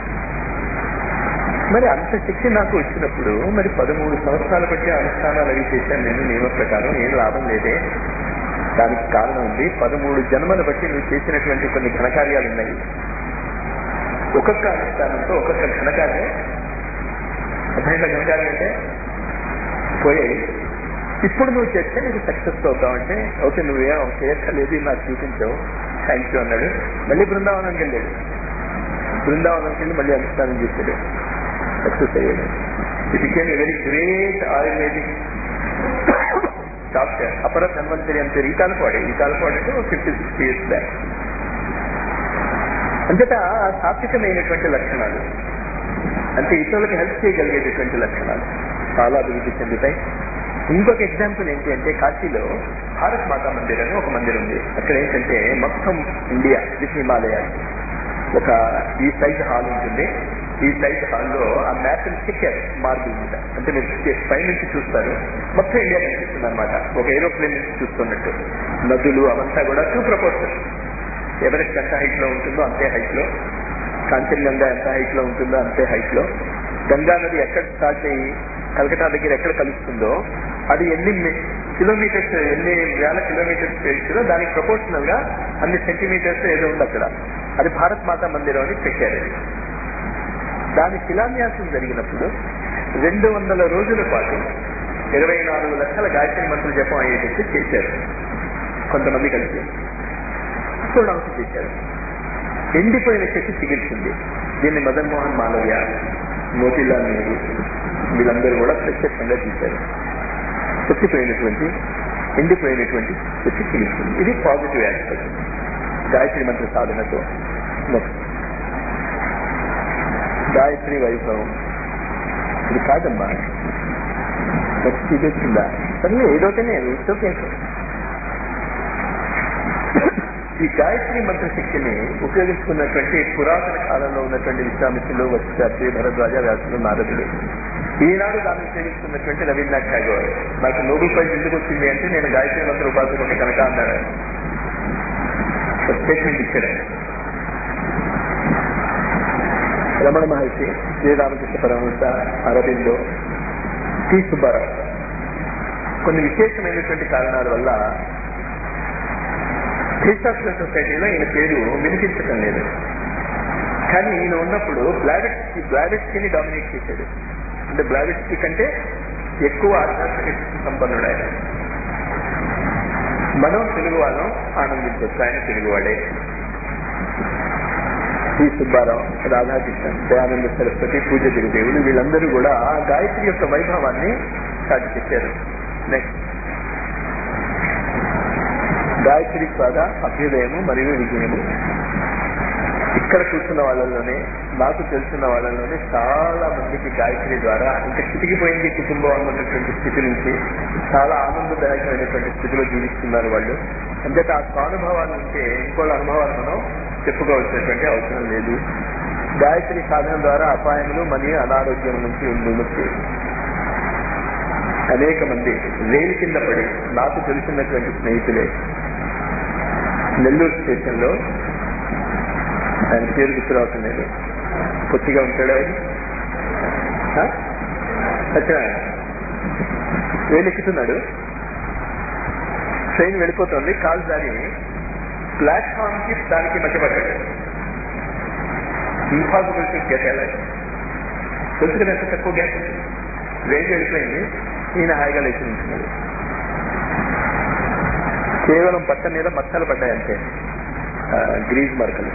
మరి అంత శక్తి నాకు వచ్చినప్పుడు మరి పదమూడు సంవత్సరాలు బట్టి అనుష్ఠానాలు అవి చేశాను నేను నియమ ప్రకారం ఏం లాభం లేదే దానికి కారణం ఉంది పదమూడు జన్మలు బట్టి నువ్వు చేసినటువంటి కొన్ని ఘనకార్యాలు ఉన్నాయి ఒక్కొక్క అనుష్ఠానంతో ఒక్కొక్క ఘనకార్యం అర్థమైన ఘనకార్యం అంటే పోయాయి ఇప్పుడు నువ్వు చేస్తే నీకు సక్సెస్ అవుతావంటే ఓకే నువ్వేం చేయక్కర్లేదు నాకు చూపించావు థ్యాంక్ యూ అన్నాడు మళ్ళీ బృందావనంకి వెళ్ళాడు బృందావనంకి వెళ్ళి మళ్ళీ అనుష్ఠానం చేశాడు సక్సెస్ అయ్యాడు it became a very great Ayurvedic doctor అపర ధన్వంతరి అంటే ఈ కాలపాడే ఈ కాలపాడు అంటే ఫిఫ్టీ సిక్స్టీ ఇయర్స్ బ్యాక్ అంతటా సాత్వికమైనటువంటి లక్షణాలు అంటే ఇతరులకు హెల్ప్ చేయగలిగేటటువంటి లక్షణాలు చాలా అభివృద్ధి చెందుతాయి ఇంకొక ఎగ్జాంపుల్ ఏంటి అంటే కాశీలో భారత్ మాతా మందిర్ అని ఒక మందిర్ ఉంది అక్కడ ఏంటంటే మొత్తం ఇండియా విత్ హిమాలయాలు ఒక ఈ సైజ్ హాల్ ఉంటుంది ఈ సైజ్ హాల్లో ఆ మ్యాప్ చెక్కారు మార్బుల్ మీద అంటే మీరు పై నుంచి చూస్తారు మొత్తం ఇండియా కనిపిస్తుంది అనమాట ఒక ఏరోప్లేన్ నుంచి చూస్తున్నట్టు నదులు అవంతా కూడా టూ ప్రపోర్షన్ ఎవరెస్ట్ ఎంత హైట్ లో ఉంటుందో అంతే హైట్ లో కాంచన్గంగా ఎంత హైట్ లో ఉంటుందో అంతే హైట్ లో గంగా నది ఎక్కడ స్టార్ట్ అయ్యి కలకటా దగ్గర ఎక్కడ కలుస్తుందో అది ఎన్ని కిలోమీటర్స్ ఎన్ని వేల కిలోమీటర్స్ తెలుస్తుందో దానికి ప్రపోర్షనల్ గా అన్ని సెంటీమీటర్స్ ఏదో ఉంది అక్కడ అది భారత్ మాతా మందిరం అని పెట్టారు అది దాని శిలాన్యాసం జరిగినప్పుడు రెండు వందల రోజుల పాటు ఇరవై నాలుగు లక్షల గాయత్రి మంత్రులు జపం అయ్యేటట్టు చేశారు కొంతమంది కలిసి పూర్ణాంశం చేశారు ఎండిపోయిన చెట్టు చిగిల్చింది దీన్ని మదన్ మోహన్ మాలవ్య మోతీలాల్ నెహ్రూ వీళ్ళందరూ కూడా ప్రత్యక్షంగా చూశారు చచ్చిపోయినటువంటి ఎండిపోయినటువంటి చెట్టు చిగిల్చింది ఇది పాజిటివ్ ఆస్పెక్ట్ గాయత్రి మంత్ర సాధనతో నెక్స్ట్ గాయత్రి వైభవం ఇది కాదమ్మా నెక్స్ట్ ఇది వచ్చిందా సరే ఏదోటనే ఓకే ఈ గాయత్రి మంత్ర శక్తిని ఉపయోగించుకున్నటువంటి పురాతన కాలంలో ఉన్నటువంటి విశ్వామిత్రులు వశిష్ఠాత్రి భరద్వాజ వ్యాసులు నారదుడు ఈనాడు దాన్ని ఉపయోగిస్తున్నటువంటి రవీంద్రనాథ్ ఠాగూర్ నాకు నోబెల్ ప్రైజ్ ఎందుకు వచ్చింది అంటే నేను గాయత్రి మంత్ర ఉపాసకుని కనుక అన్నాడు స్టేట్మెంట్ ఇచ్చాడు రమణ మహర్షి శ్రీరామకృష్ణ పరమహంస అరవిందో టి సుబ్బారావు కొన్ని విశేషమైనటువంటి కారణాల వల్ల థియోసాఫికల్ సొసైటీలో ఈయన పేరు వినిపించటం లేదు కానీ ఈయన ఉన్నప్పుడు బ్లాడెట్స్కి బ్లాడెట్స్కి డామినేట్ చేశాడు అంటే బ్లాడెట్స్కి కంటే ఎక్కువ ఆధ్యాత్మిక సంపన్నుడు ఆయన మనం తెలుగు వాళ్ళం ఆనందించవచ్చు ఆయన తెలుగువాడే శ్రీ సుబ్బారావు రాధాకృష్ణన్ దయానంద సరస్వతి పూజ గురుదేవులు వీళ్ళందరూ కూడా ఆ గాయత్రి యొక్క వైభవాన్ని చాటి చెప్పారు నెక్స్ట్ గాయత్రి స్వాద అభ్యుదయము మరియు విజయము ఇక్కడ కూర్చున్న వాళ్ళలోనే నాకు తెలుసున్న వాళ్ళలోనే చాలా మందికి గాయత్రి ద్వారా ఇంకా చితికిపోయింది కుటుంబం అన్నటువంటి స్థితి నుంచి చాలా ఆనందదాయకమైనటువంటి స్థితిలో జీవిస్తున్నారు వాళ్ళు అంతేత ఆ స్వానుభవాలు ఉంటే ఇంకోళ్ళ అనుభవాలు మనం చెప్పుకోవాల్సినటువంటి అవసరం లేదు గాయత్రి సాధన ద్వారా అపాయములు మరియు అనారోగ్యం నుంచి విముక్తి అనేక మంది రైలు కింద పడి నాకు తెలిసినటువంటి స్నేహితులే నెల్లూరు స్టేషన్ లో ఆయన పేరు గుర్తురావటం లేదు కొద్దిగా ఉంటాడు ఆయన ఆ? సత్యనారాయణ రైలు ఎక్కుతున్నాడు ట్రైన్ వెళ్ళిపోతుంది కాలు దాని ప్లాట్ఫామ్ కి దానికి మధ్య పడ్డాడు ఇంపాసిబుల్ టు గెట్ అలైవ్ తెలుసు కదా ఎంత తక్కువ గ్యాస్ రైలు వెళ్ళిపోయింది ఈయన హాయిగా లేచి ఉంటున్నాడు కేవలం బట్ట మీద మచ్చలు పడ్డాయి అంతే ఆ, గ్రీజ్ మరకలు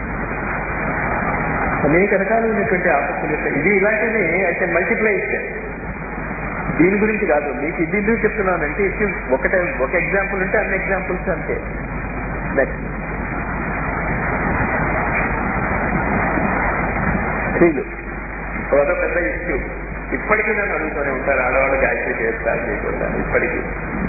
అనేక రకాలైనటువంటి ఆపత్తులు యొక్క ఇది ఇలాంటివి అయితే మల్టిప్లై ఇచ్చాయి దీని గురించి కాదు మీకు ఇది ఎందుకు చెప్తున్నానంటే ఇది ఒకటే ఒక ఎగ్జాంపుల్ ఉంటే అన్ని ఎగ్జాంపుల్స్ అంతే నెక్స్ట్ స్త్రీలు అదో పెద్ద ఇష్యూ ఇప్పటికీ నన్ను అడుగుతూనే ఉంటారు ఆడవాళ్ళు గాయత్రి చేస్తారు చేయకూడదు ఇప్పటికీ